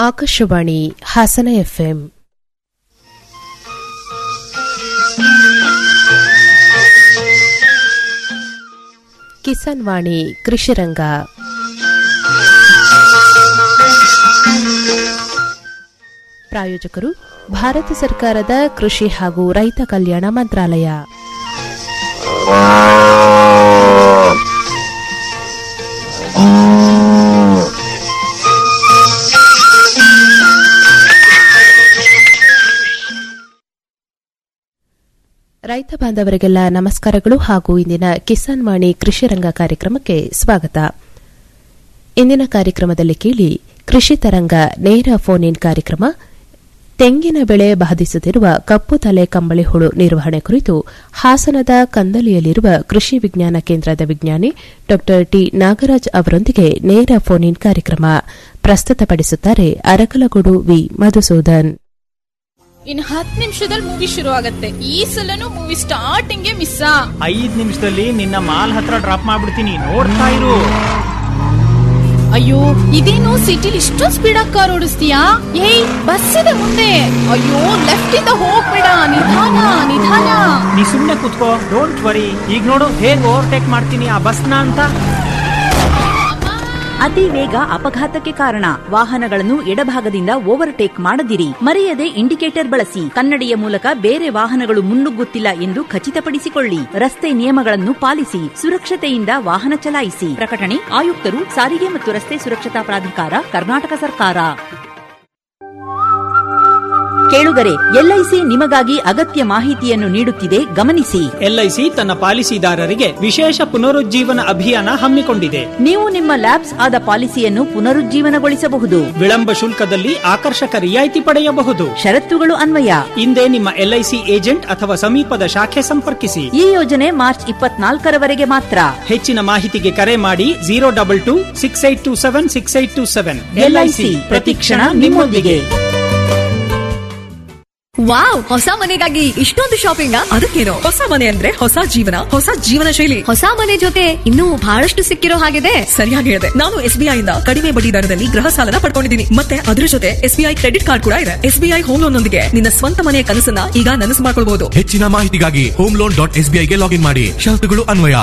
Akashvani Hassan FM Kisan Vani Krishiranga ಪ್ರಾಯೋಜಕರು ಭಾರತ ಸರ್ಕಾರದ ಕೃಷಿ ಹಾಗೂ ರೈತ ಕಲ್ಯಾಣ ಮಂತ್ರಾಲಯ ರೈತ ಬಾಂಧವರಿಗೆಲ್ಲ ನಮಸ್ಕಾರಗಳು ಹಾಗೂ ಇಂದಿನ ಕಿಸಾನ್ ವಾಣಿ ಕೃಷಿರಂಗ ಕಾರ್ಯಕ್ರಮಕ್ಕೆ ಸ್ವಾಗತ ಇಂದಿನ ಕಾರ್ಯಕ್ರಮದಲ್ಲಿ ಕೇಳಿ ಕೃಷಿ ತರಂಗ ನೇರ ಫೋನ್ ಇನ್ ಕಾರ್ಯಕ್ರಮ ತೆಂಗಿನ ಬೆಳೆ ಬಾಧಿಸುತ್ತಿರುವ ಕಪ್ಪು ತಲೆ ಕಂಬಳಿ ಹುಳು ನಿರ್ವಹಣೆ ಕುರಿತು ಹಾಸನದ ಕಂದಲಿಯಲ್ಲಿರುವ ಕೃಷಿ ವಿಜ್ಞಾನ ಕೇಂದ್ರದ ವಿಜ್ಞಾನಿ ಡಾ ಟಿ ನಾಗರಾಜ್ ಅವರೊಂದಿಗೆ ನೇರ ಫೋನ್ ಇನ್ ಕಾರ್ಯಕ್ರಮ ಪ್ರಸ್ತುತಪಡಿಸುತ್ತಾರೆ ಅರಕಲಗೂಡು ವಿ ಮಧುಸೂದನ್ ಇನ್ ಹತ್ತು ನಿಮಿಷದಲ್ಲಿ ಮೂವಿ ಶುರು ಆಗತ್ತೆ ಈ ಸಲನು ಮೂವಿ ಸ್ಟಾರ್ಟಿಂಗ್ ಮಿಸ್ ಐದ್ ನಿಮಿಷದಲ್ಲಿ ನಿನ್ನ ಮಾಲ್ ಹತ್ರ ಡ್ರಾಪ್ ಮಾಡ್ಬಿಡ್ತೀನಿ ನೋಡ್ತಾ ಇರು ಅಯ್ಯೋ ಇದೇನು ಸಿಟಿಲಿ ಇಷ್ಟೊಂದು ಸ್ಪೀಡ್ ಆಗಿ ಕಾರ್ ಓಡಿಸ್ತೀಯಾ ಏಯ್ ಬಸ್ ಇದೆ ಮುಂದೆ ಅಯ್ಯೋ ಲೆಫ್ಟ್ ಇಂದ ಹೋಗ್ಬೇಡ ನಿಧಾನ ನಿಧಾನ ನೀ ಸುಮ್ನೆ ಕುತ್ಕೋ ಡೋಂಟ್ ವರಿ ಈಗ ನೋಡು ಹೇಗ್ ಓವರ್ಟೇಕ್ ಮಾಡ್ತೀನಿ ಆ ಬಸ್ನ ಅಂತ ಅತಿ ವೇಗ ಅಪಘಾತಕ್ಕೆ ಕಾರಣ ವಾಹನಗಳನ್ನು ಎಡಭಾಗದಿಂದ ಓವರ್ಟೇಕ್ ಮಾಡದಿರಿ ಮರೆಯದೆ ಇಂಡಿಕೇಟರ್ ಬಳಸಿ ಕನ್ನಡಿಯ ಮೂಲಕ ಬೇರೆ ವಾಹನಗಳು ಮುನ್ನುಗ್ಗುತ್ತಿಲ್ಲ ಎಂದು ಖಚಿತಪಡಿಸಿಕೊಳ್ಳಿ ರಸ್ತೆ ನಿಯಮಗಳನ್ನು ಪಾಲಿಸಿ ಸುರಕ್ಷತೆಯಿಂದ ವಾಹನ ಚಲಾಯಿಸಿ ಪ್ರಕಟಣೆ ಆಯುಕ್ತರು ಸಾರಿಗೆ ಮತ್ತು ರಸ್ತೆ ಸುರಕ್ಷತಾ ಪ್ರಾಧಿಕಾರ ಕರ್ನಾಟಕ ಸರ್ಕಾರ ಕೇಳುಗರೆ ಎಲ್ಐಸಿ ನಿಮಗಾಗಿ ಅಗತ್ಯ ಮಾಹಿತಿಯನ್ನು ನೀಡುತ್ತಿದೆ ಗಮನಿಸಿ ಎಲ್ಐಸಿ ತನ್ನ ಪಾಲಿಸಿದಾರರಿಗೆ ವಿಶೇಷ ಪುನರುಜ್ಜೀವನ ಅಭಿಯಾನ ಹಮ್ಮಿಕೊಂಡಿದೆ ನೀವು ನಿಮ್ಮ ಲ್ಯಾಬ್ಸ್ ಆದ ಪಾಲಿಸಿಯನ್ನು ಪುನರುಜ್ಜೀವನಗೊಳಿಸಬಹುದು ವಿಳಂಬ ಶುಲ್ಕದಲ್ಲಿ ಆಕರ್ಷಕ ರಿಯಾಯಿತಿ ಪಡೆಯಬಹುದು ಷರತ್ತುಗಳು ಅನ್ವಯ ಹಿಂದೆ ನಿಮ್ಮ ಎಲ್ಐಸಿ ಏಜೆಂಟ್ ಅಥವಾ ಸಮೀಪದ ಶಾಖೆ ಸಂಪರ್ಕಿಸಿ ಈ ಯೋಜನೆ ಮಾರ್ಚ್ ಇಪ್ಪತ್ನಾಲ್ಕರವರೆಗೆ ಮಾತ್ರ ಹೆಚ್ಚಿನ ಮಾಹಿತಿಗೆ ಕರೆ ಮಾಡಿ zero double two six eight two seven six eight two seven LIC ಪ್ರತಿಕ್ಷಣ ನಿಮ್ಮೊಂದಿಗೆ ವಾವ್ ಹೊಸ ಮನೆಗಾಗಿ ಇಷ್ಟೊಂದು ಶಾಪಿಂಗ್ ಅದಕ್ಕೇನು ಹೊಸ ಮನೆ ಅಂದ್ರೆ ಹೊಸ ಜೀವನ ಹೊಸ ಜೀವನ ಶೈಲಿ ಹೊಸ ಮನೆ ಜೊತೆ ಇನ್ನೂ ಬಹಳಷ್ಟು ಸಿಕ್ಕಿರೋ ಹಾಗಿದೆ ಸರಿಯಾಗಿ ಹೇಳಿದೆ ನಾನು ಎಸ್ಬಿಐ ಇಂದ ಕಡಿಮೆ ಬಡ್ಡಿ ದರದಲ್ಲಿ ಗೃಹ ಸಾಲನ ಪಡ್ಕೊಂಡಿದ್ದೀನಿ ಮತ್ತೆ ಅದ್ರ ಜೊತೆ ಎಸ್ಬಿಐ ಕ್ರೆಡಿಟ್ ಕಾರ್ಡ್ ಕೂಡ ಇದೆ ಎಸ್ಬಿಐ ಹೋಮ್ ಲೋನ್ ನೊಂದಿಗೆ ನಿನ್ನ ಸ್ವಂತ ಮನೆಯ ಕನಸನ್ನ ಈಗ ನನಸು ಮಾಡ್ಕೊಳ್ಬಹುದು ಹೆಚ್ಚಿನ ಮಾಹಿತಿಗಾಗಿ ಹೋಮ್ ಲೋನ್ ಡಾಟ್ ಎಸ್ಬಿಐಗೆ ಲಾಗಿನ್ ಮಾಡಿ ಷರತ್ತುಗಳು ಅನ್ವಯ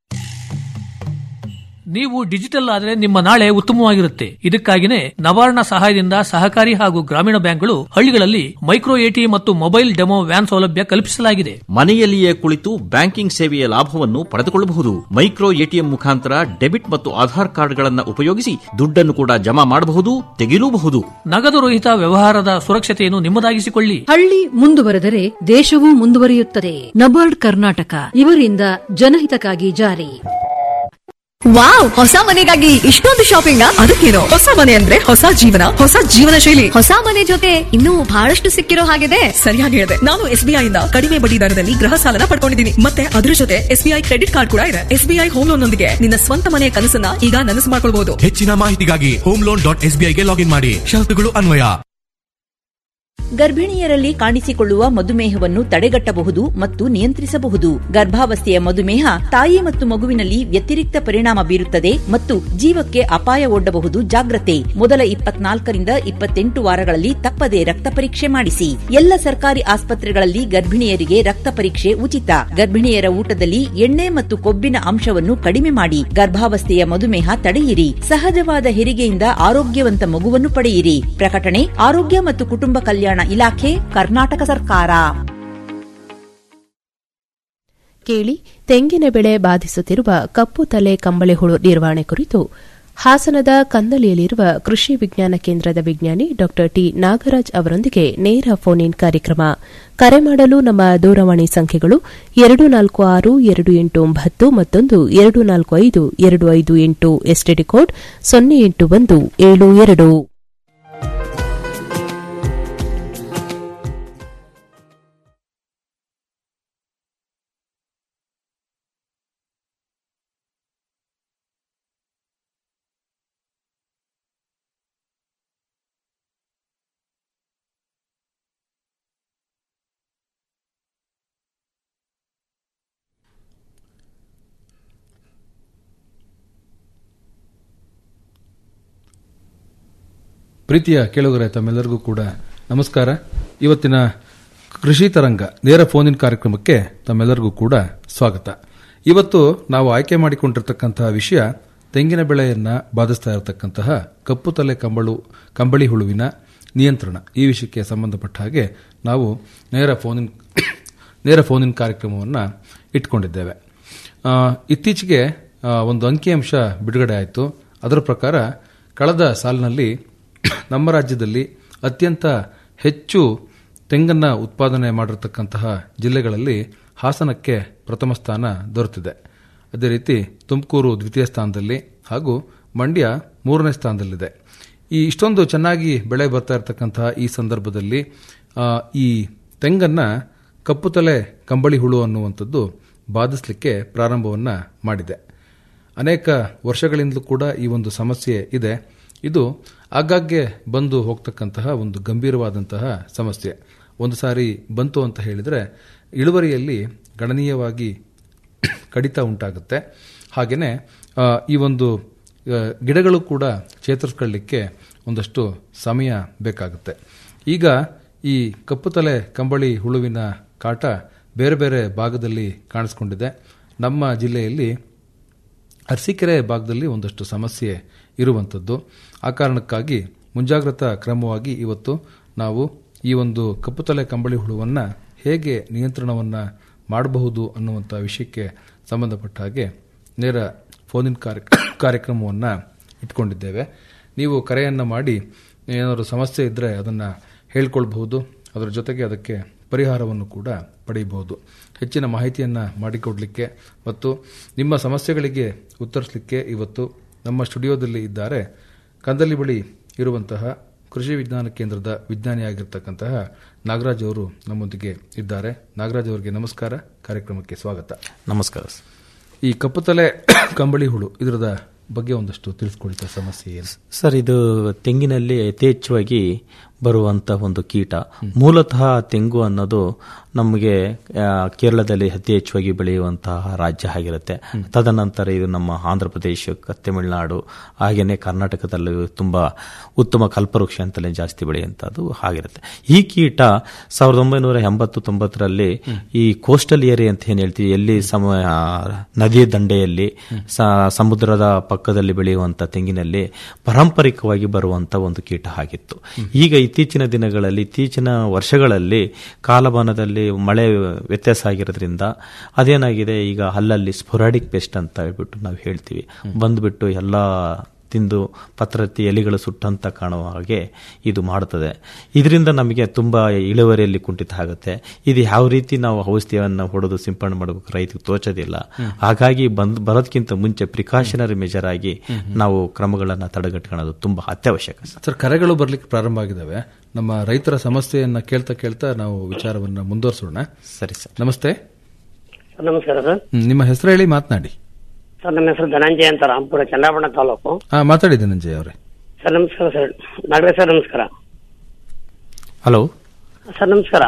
ನೀವು ಡಿಜಿಟಲ್ ಆದರೆ ನಿಮ್ಮ ನಾಳೆ ಉತ್ತಮವಾಗಿರುತ್ತೆ ಇದಕ್ಕಾಗಿನೇ ನವಾರ್ಣ ಸಹಾಯದಿಂದ ಸಹಕಾರಿ ಹಾಗೂ ಗ್ರಾಮೀಣ ಬ್ಯಾಂಕ್ಗಳು ಹಳ್ಳಿಗಳಲ್ಲಿ ಮೈಕ್ರೋ ಎಟಿ ಮತ್ತು ಮೊಬೈಲ್ ಡೆಮೋ ವ್ಯಾನ್ ಸೌಲಭ್ಯ ಕಲ್ಪಿಸಲಾಗಿದೆ ಮನೆಯಲ್ಲಿಯೇ ಕುಳಿತು ಬ್ಯಾಂಕಿಂಗ್ ಸೇವೆಯ ಲಾಭವನ್ನು ಪಡೆದುಕೊಳ್ಳಬಹುದು ಮೈಕ್ರೋ ಎಟಿಎಂ ಮುಖಾಂತರ ಡೆಬಿಟ್ ಮತ್ತು ಆಧಾರ್ ಕಾರ್ಡ್ಗಳನ್ನು ಉಪಯೋಗಿಸಿ ದುಡ್ಡನ್ನು ಕೂಡ ಜಮಾ ಮಾಡಬಹುದು ತೆಗೆಯಲೂಬಹುದು ನಗದು ರಹಿತ ವ್ಯವಹಾರದ ಸುರಕ್ಷತೆಯನ್ನು ನಿಮ್ಮದಾಗಿಸಿಕೊಳ್ಳಿ ಹಳ್ಳಿ ಮುಂದುವರೆದರೆ ದೇಶವೂ ಮುಂದುವರಿಯುತ್ತದೆ ನಬಾರ್ಡ್ ಕರ್ನಾಟಕ ಇವರಿಂದ ಜನಹಿತಕ್ಕಾಗಿ ಜಾರಿ ವಾವ್ ಹೊಸ ಮನೆಗಾಗಿ ಇಷ್ಟೊಂದು ಶಾಪಿಂಗ್ ಅದಕ್ಕೇನು ಹೊಸ ಮನೆ ಅಂದ್ರೆ ಹೊಸ ಜೀವನ ಹೊಸ ಜೀವನ ಶೈಲಿ ಹೊಸ ಮನೆ ಜೊತೆ ಇನ್ನೂ ಬಹಳಷ್ಟು ಸಿಕ್ಕಿರೋ ಹಾಗಿದೆ ಸರಿಯಾಗಿ ಹೇಳಿದೆ ನಾನು ಎಸ್ಬಿಐ ಇಂದ ಕಡಿಮೆ ಬಡ್ಡಿ ದರದಲ್ಲಿ ಗೃಹ ಸಾಲನ ಪಡ್ಕೊಂಡಿದ್ದೀನಿ ಮತ್ತೆ ಅದ್ರ ಜೊತೆ ಎಸ್ಬಿಐ ಕ್ರೆಡಿಟ್ ಕಾರ್ಡ್ ಕೂಡ ಇದೆ ಎಸ್ಬಿಐ ಹೋಮ್ ಲೋನ್ ನೊಂದಿಗೆ ನಿನ್ನ ಸ್ವಂತ ಮನೆಯ ಕನಸನ್ನ ಈಗ ನನಸು ಮಾಡ್ಕೊಳ್ಬಹುದು ಹೆಚ್ಚಿನ ಮಾಹಿತಿಗಾಗಿ ಹೋಮ್ ಲೋನ್ ಡಾಟ್ ಎಸ್ಬಿಐಗೆ ಲಾಗಿನ್ ಮಾಡಿ ಷರತ್ತುಗಳು ಅನ್ವಯ ಗರ್ಭಿಣಿಯರಲ್ಲಿ ಕಾಣಿಸಿಕೊಳ್ಳುವ ಮಧುಮೇಹವನ್ನು ತಡೆಗಟ್ಟಬಹುದು ಮತ್ತು ನಿಯಂತ್ರಿಸಬಹುದು ಗರ್ಭಾವಸ್ಥೆಯ ಮಧುಮೇಹ ತಾಯಿ ಮತ್ತು ಮಗುವಿನಲ್ಲಿ ವ್ಯತಿರಿಕ್ತ ಪರಿಣಾಮ ಬೀರುತ್ತದೆ ಮತ್ತು ಜೀವಕ್ಕೆ ಅಪಾಯ ಒಡ್ಡಬಹುದು ಜಾಗ್ರತೆ ಮೊದಲ ಇಪ್ಪತ್ನಾಲ್ಕರಿಂದ ಇಪ್ಪತ್ತೆಂಟು ವಾರಗಳಲ್ಲಿ ತಪ್ಪದೆ ರಕ್ತ ಪರೀಕ್ಷೆ ಮಾಡಿಸಿ ಎಲ್ಲ ಸರ್ಕಾರಿ ಆಸ್ಪತ್ರೆಗಳಲ್ಲಿ ಗರ್ಭಿಣಿಯರಿಗೆ ರಕ್ತ ಪರೀಕ್ಷೆ ಉಚಿತ ಗರ್ಭಿಣಿಯರ ಊಟದಲ್ಲಿ ಎಣ್ಣೆ ಮತ್ತು ಕೊಬ್ಬಿನ ಅಂಶವನ್ನು ಕಡಿಮೆ ಮಾಡಿ ಗರ್ಭಾವಸ್ಥೆಯ ಮಧುಮೇಹ ತಡೆಯಿರಿ ಸಹಜವಾದ ಹೆರಿಗೆಯಿಂದ ಆರೋಗ್ಯವಂತ ಮಗುವನ್ನು ಪಡೆಯಿರಿ ಪ್ರಕಟಣೆ ಆರೋಗ್ಯ ಮತ್ತು ಕುಟುಂಬ ಕಲ್ಯಾಣ ಇಲಾಖೆ ಕರ್ನಾಟಕ ಸರ್ಕಾರ ಕೇಳಿ ತೆಂಗಿನ ಬೆಳೆ ಬಾಧಿಸುತ್ತಿರುವ ಕಪ್ಪು ತಲೆ ಕಂಬಳಿ ಹುಳು ನಿರ್ವಹಣೆ ಕುರಿತು ಹಾಸನದ ಕಂದಲಿಯಲ್ಲಿರುವ ಕೃಷಿ ವಿಜ್ಞಾನ ಕೇಂದ್ರದ ವಿಜ್ಞಾನಿ ಡಾ ಟಿ ನಾಗರಾಜ್ ಅವರೊಂದಿಗೆ ನೇರ ಫೋನ್ ಇನ್ ಕಾರ್ಯಕ್ರಮ ಕರೆ ಮಾಡಲು ನಮ್ಮ ದೂರವಾಣಿ ಸಂಖ್ಯೆಗಳು ಎರಡು ನಾಲ್ಕು ಆರು ಎರಡು ಎಂಟು ಒಂಬತ್ತು ಮತ್ತೊಂದು ಎರಡು ನಾಲ್ಕು ಐದು ಎರಡು ಐದು ಎಂಟು ಎಸ್ಟಿಡಿ ಕೋಡ್ ಸೊನ್ನೆ ಎಂಟು ಒಂದು ಏಳು ಎರಡು ಪ್ರೀತಿಯ ಕೇಳುಗರೆ ತಮ್ಮೆಲ್ಲರಿಗೂ ಕೂಡ ನಮಸ್ಕಾರ ಇವತ್ತಿನ ಕೃಷಿ ತರಂಗ ನೇರ ಫೋನಿನ್ ಕಾರ್ಯಕ್ರಮಕ್ಕೆ ತಮ್ಮೆಲ್ಲರಿಗೂ ಕೂಡ ಸ್ವಾಗತ ಇವತ್ತು ನಾವು ಆಯ್ಕೆ ಮಾಡಿಕೊಂಡಿರ್ತಕ್ಕಂತಹ ವಿಷಯ ತೆಂಗಿನ ಬೆಳೆಯನ್ನ ಬಾಧಿಸ್ತಾ ಇರತಕ್ಕಂತಹ ಕಪ್ಪು ತಲೆ ಕಂಬಳು ಕಂಬಳಿ ಹುಳುವಿನ ನಿಯಂತ್ರಣ ಈ ವಿಷಯಕ್ಕೆ ಸಂಬಂಧಪಟ್ಟ ಹಾಗೆ ನಾವು ನೇರ ಫೋನಿನ್ ನೇರ ಫೋನಿನ್ ಕಾರ್ಯಕ್ರಮವನ್ನು ಇಟ್ಕೊಂಡಿದ್ದೇವೆ ಆ, ಇತ್ತೀಚೆಗೆ ಆ, ಒಂದು ಅಂಕಿಅಂಶ ಬಿಡುಗಡೆ ಆಯಿತು ಅದರ ಪ್ರಕಾರ ಕಳೆದ ಸಾಲಿನಲ್ಲಿ ನಮ್ಮ ರಾಜ್ಯದಲ್ಲಿ ಅತ್ಯಂತ ಹೆಚ್ಚು ತೆಂಗನ್ನ ಉತ್ಪಾದನೆ ಮಾಡಿರತಕ್ಕಂತಹ ಜಿಲ್ಲೆಗಳಲ್ಲಿ ಹಾಸನಕ್ಕೆ ಪ್ರಥಮ ಸ್ಥಾನ ದೊರೆತಿದೆ ಅದೇ ರೀತಿ ತುಮಕೂರು ದ್ವಿತೀಯ ಸ್ಥಾನದಲ್ಲಿ ಹಾಗೂ ಮಂಡ್ಯ ಮೂರನೇ ಸ್ಥಾನದಲ್ಲಿದೆ ಈ ಇಷ್ಟೊಂದು ಚೆನ್ನಾಗಿ ಬೆಳೆ ಬರ್ತಾ ಇರತಕ್ಕಂತಹ ಈ ಸಂದರ್ಭದಲ್ಲಿ ಆ, ಈ ತೆಂಗನ್ನ ಕಪ್ಪು ತಲೆ ಕಂಬಳಿ ಹುಳು ಅನ್ನುವಂಥದ್ದು ಬಾಧಿಸಲಿಕ್ಕೆ ಪ್ರಾರಂಭವನ್ನ ಮಾಡಿದೆ ಅನೇಕ ವರ್ಷಗಳಿಂದಲೂ ಕೂಡ ಈ ಒಂದು ಸಮಸ್ಯೆ ಇದೆ ಇದು ಆಗಾಗ್ಗೆ ಬಂದು ಹೋಗ್ತಕ್ಕಂತಹ ಒಂದು ಗಂಭೀರವಾದಂತಹ ಸಮಸ್ಯೆ ಒಂದು ಸಾರಿ ಬಂತು ಅಂತ ಹೇಳಿದರೆ ಇಳುವರಿಯಲ್ಲಿ ಗಣನೀಯವಾಗಿ ಕಡಿತ ಉಂಟಾಗುತ್ತೆ ಹಾಗೆಯೇ ಆ, ಈ ಒಂದು ಆ, ಗಿಡಗಳು ಕೂಡ ಚೇತರಿಸ್ಕೊಳ್ಳಿಕ್ಕೆ ಒಂದಷ್ಟು ಸಮಯ ಬೇಕಾಗುತ್ತೆ ಈಗ ಈ ಕಪ್ಪು ತಲೆ ಕಂಬಳಿ ಹುಳುವಿನ ಕಾಟ ಬೇರೆ ಬೇರೆ ಭಾಗದಲ್ಲಿ ಕಾಣಿಸ್ಕೊಂಡಿದೆ ನಮ್ಮ ಜಿಲ್ಲೆಯಲ್ಲಿ ಅರಸೀಕೆರೆ ಭಾಗದಲ್ಲಿ ಒಂದಷ್ಟು ಸಮಸ್ಯೆ ಇರುವಂಥದ್ದು ಆ ಕಾರಣಕ್ಕಾಗಿ ಮುಂಜಾಗ್ರತಾ ಕ್ರಮವಾಗಿ ಇವತ್ತು ನಾವು ಈ ಒಂದು ಕಪ್ಪು ತಲೆ ಕಂಬಳಿ ಹುಳುವನ್ನು ಹೇಗೆ ನಿಯಂತ್ರಣವನ್ನು ಮಾಡಬಹುದು ಅನ್ನುವಂಥ ವಿಷಯಕ್ಕೆ ಸಂಬಂಧಪಟ್ಟ ಹಾಗೆ ನೇರ ಫೋನಿನ್ ಕಾರ್ಯಕ್ರಮವನ್ನು ಇಟ್ಕೊಂಡಿದ್ದೇವೆ ನೀವು ಕರೆಯನ್ನು ಮಾಡಿ ಏನಾದರೂ ಸಮಸ್ಯೆ ಇದ್ದರೆ ಅದನ್ನು ಹೇಳ್ಕೊಳ್ಬಹುದು ಅದರ ಜೊತೆಗೆ ಅದಕ್ಕೆ ಪರಿಹಾರವನ್ನು ಕೂಡ ಪಡೆಯಬಹುದು ಹೆಚ್ಚಿನ ಮಾಹಿತಿಯನ್ನು ಮಾಡಿಕೊಡಲಿಕ್ಕೆ ಮತ್ತು ನಿಮ್ಮ ಸಮಸ್ಯೆಗಳಿಗೆ ಉತ್ತರಿಸಲಿಕ್ಕೆ ಇವತ್ತು ನಮ್ಮ ಸ್ಟುಡಿಯೋದಲ್ಲಿ ಇದ್ದಾರೆ ಕಂದಲಿ ಬಳಿ ಇರುವಂತಹ ಕೃಷಿ ವಿಜ್ಞಾನ ಕೇಂದ್ರದ ವಿಜ್ಞಾನಿಯಾಗಿರ್ತಕ್ಕಂತಹ ನಾಗರಾಜ್ ಅವರು ನಮ್ಮೊಂದಿಗೆ ಇದ್ದಾರೆ ನಾಗರಾಜ್ ಅವರಿಗೆ ನಮಸ್ಕಾರ ಕಾರ್ಯಕ್ರಮಕ್ಕೆ ಸ್ವಾಗತ ನಮಸ್ಕಾರ ಈ ಕಪ್ಪುತಲೆ ಕಂಬಳಿ ಹುಳು ಇದರದ ಬಗ್ಗೆ ಒಂದಷ್ಟು ತಿಳಿಸ್ಕೊಳ್ತಾ ಸಮಸ್ಯೆ ಏನು ಸರ್ ಇದು ತೆಂಗಿನಲ್ಲಿ ಯಥೇಚ್ಛವಾಗಿ ಬರುವಂತ ಒಂದು ಕೀಟ ಮೂಲತಃ ತೆಂಗು ಅನ್ನೋದು ನಮಗೆ ಆ, ಕೇರಳದಲ್ಲಿ ಅತಿ ಹೆಚ್ಚಾಗಿ ಬೆಳೆಯುವಂತಹ ರಾಜ್ಯ ಆಗಿರುತ್ತೆ ತದನಂತರ ಇದು ನಮ್ಮ ಆಂಧ್ರ ಪ್ರದೇಶ ತಮಿಳುನಾಡು ಹಾಗೆಯೇ ಕರ್ನಾಟಕದಲ್ಲಿ ತುಂಬಾ ಉತ್ತಮ ಕಲ್ಪವೃಕ್ಷ ಅಂತಲೇ ಜಾಸ್ತಿ ಬೆಳೆಯುವಂಥದ್ದು ಆಗಿರುತ್ತೆ ಈ ಕೀಟ ಸಾವಿರದ ಒಂಬೈನೂರ ಎಂಬತ್ತು ತೊಂಬತ್ತರಲ್ಲಿ ಈ ಕೋಸ್ಟಲ್ ಏರಿಯಾ ಅಂತ ಏನ್ ಹೇಳ್ತೀವಿ ಎಲ್ಲಿ ಸಮ ಆ, ನದಿಯ ದಂಡೆಯಲ್ಲಿ ಸ- ಸಮುದ್ರದ ಪಕ್ಕದಲ್ಲಿ ಬೆಳೆಯುವಂತ ತೆಂಗಿನಲ್ಲಿ ಪಾರಂಪರಿಕವಾಗಿ ಬರುವಂತ ಒಂದು ಕೀಟ ಆಗಿತ್ತು ಈಗ ಇತ್ತೀಚಿನ ದಿನಗಳಲ್ಲಿ ಇತ್ತೀಚಿನ ವರ್ಷಗಳಲ್ಲಿ ಕಾಲಮಾನದಲ್ಲಿ ಮಳೆ ವ್ಯತ್ಯಾಸ ಆಗಿರೋದ್ರಿಂದ ಅದೇನಾಗಿದೆ ಈಗ ಅಲ್ಲಲ್ಲಿ ಸ್ಪೊರಾಡಿಕ್ ಪೆಸ್ಟ್ ಅಂತ ಹೇಳ್ಬಿಟ್ಟು ನಾವು ಹೇಳ್ತೀವಿ ಬಂದ್ಬಿಟ್ಟು ಎಲ್ಲ ತಿಂದು ಪತ್ರತಿ ಎಲೆಗಳು ಸುಟ್ಟಂತ ಕಾಣುವ ಹಾಗೆ ಇದು ಮಾಡುತ್ತದೆ ಇದರಿಂದ ನಮಗೆ ತುಂಬಾ ಇಳುವರಿಯಲ್ಲಿ ಕುಂಠಿತ ಆಗುತ್ತೆ ಇದು ಯಾವ ರೀತಿ ನಾವು ಔಷಧಿಯನ್ನು ಹೊಡೆದು ಸಿಂಪಡಣೆ ಮಾಡಬೇಕು ರೈತರಿಗೆ ತೋಚೋದಿಲ್ಲ ಹಾಗಾಗಿ ಬಂದ್ ಬರೋದಕ್ಕಿಂತ ಮುಂಚೆ ಪ್ರಿಕಾಷನರಿ ಮೆಜರ್ ಆಗಿ ನಾವು ಕ್ರಮಗಳನ್ನು ತಡೆಗಟ್ಕೊಳ್ಳೋದು ತುಂಬಾ ಅತ್ಯವಶ್ಯಕ ಸರ್ ಸರ್ ಕರೆಗಳು ಬರ್ಲಿಕ್ಕೆ ಪ್ರಾರಂಭ ಆಗಿದ್ದಾವೆ ನಮ್ಮ ರೈತರ ಸಮಸ್ಯೆಯನ್ನ ಕೇಳ್ತಾ ಕೇಳ್ತಾ ನಾವು ವಿಚಾರವನ್ನ ಮುಂದುವರಿಸೋಣ ಸರಿ ಸರ್ ನಮಸ್ತೆ ಸರ್ ನಮಸ್ಕಾರ ಸರ್ ಹ್ಮ್, ನಿಮ್ಮ ಹೆಸರು ಹೇಳಿ ಮಾತನಾಡಿ ಸರ್ ನಮ್ಮ ಹೆಸರು ಧನಂಜಯ ಅಂತ ರಾಂಪುರ ಚಂದ್ರಾಪಣ ತಾಲೂಕು ಹಾ ಮಾತಾಡಿ ಧನಂಜಯ ಅವರೇ ಸರ್ ನಮಸ್ಕಾರ ಸರ್ ನಾಗರಾಜ್ ಸರ್ ನಮಸ್ಕಾರ ಹಲೋ ಸರ್ ನಮಸ್ಕಾರ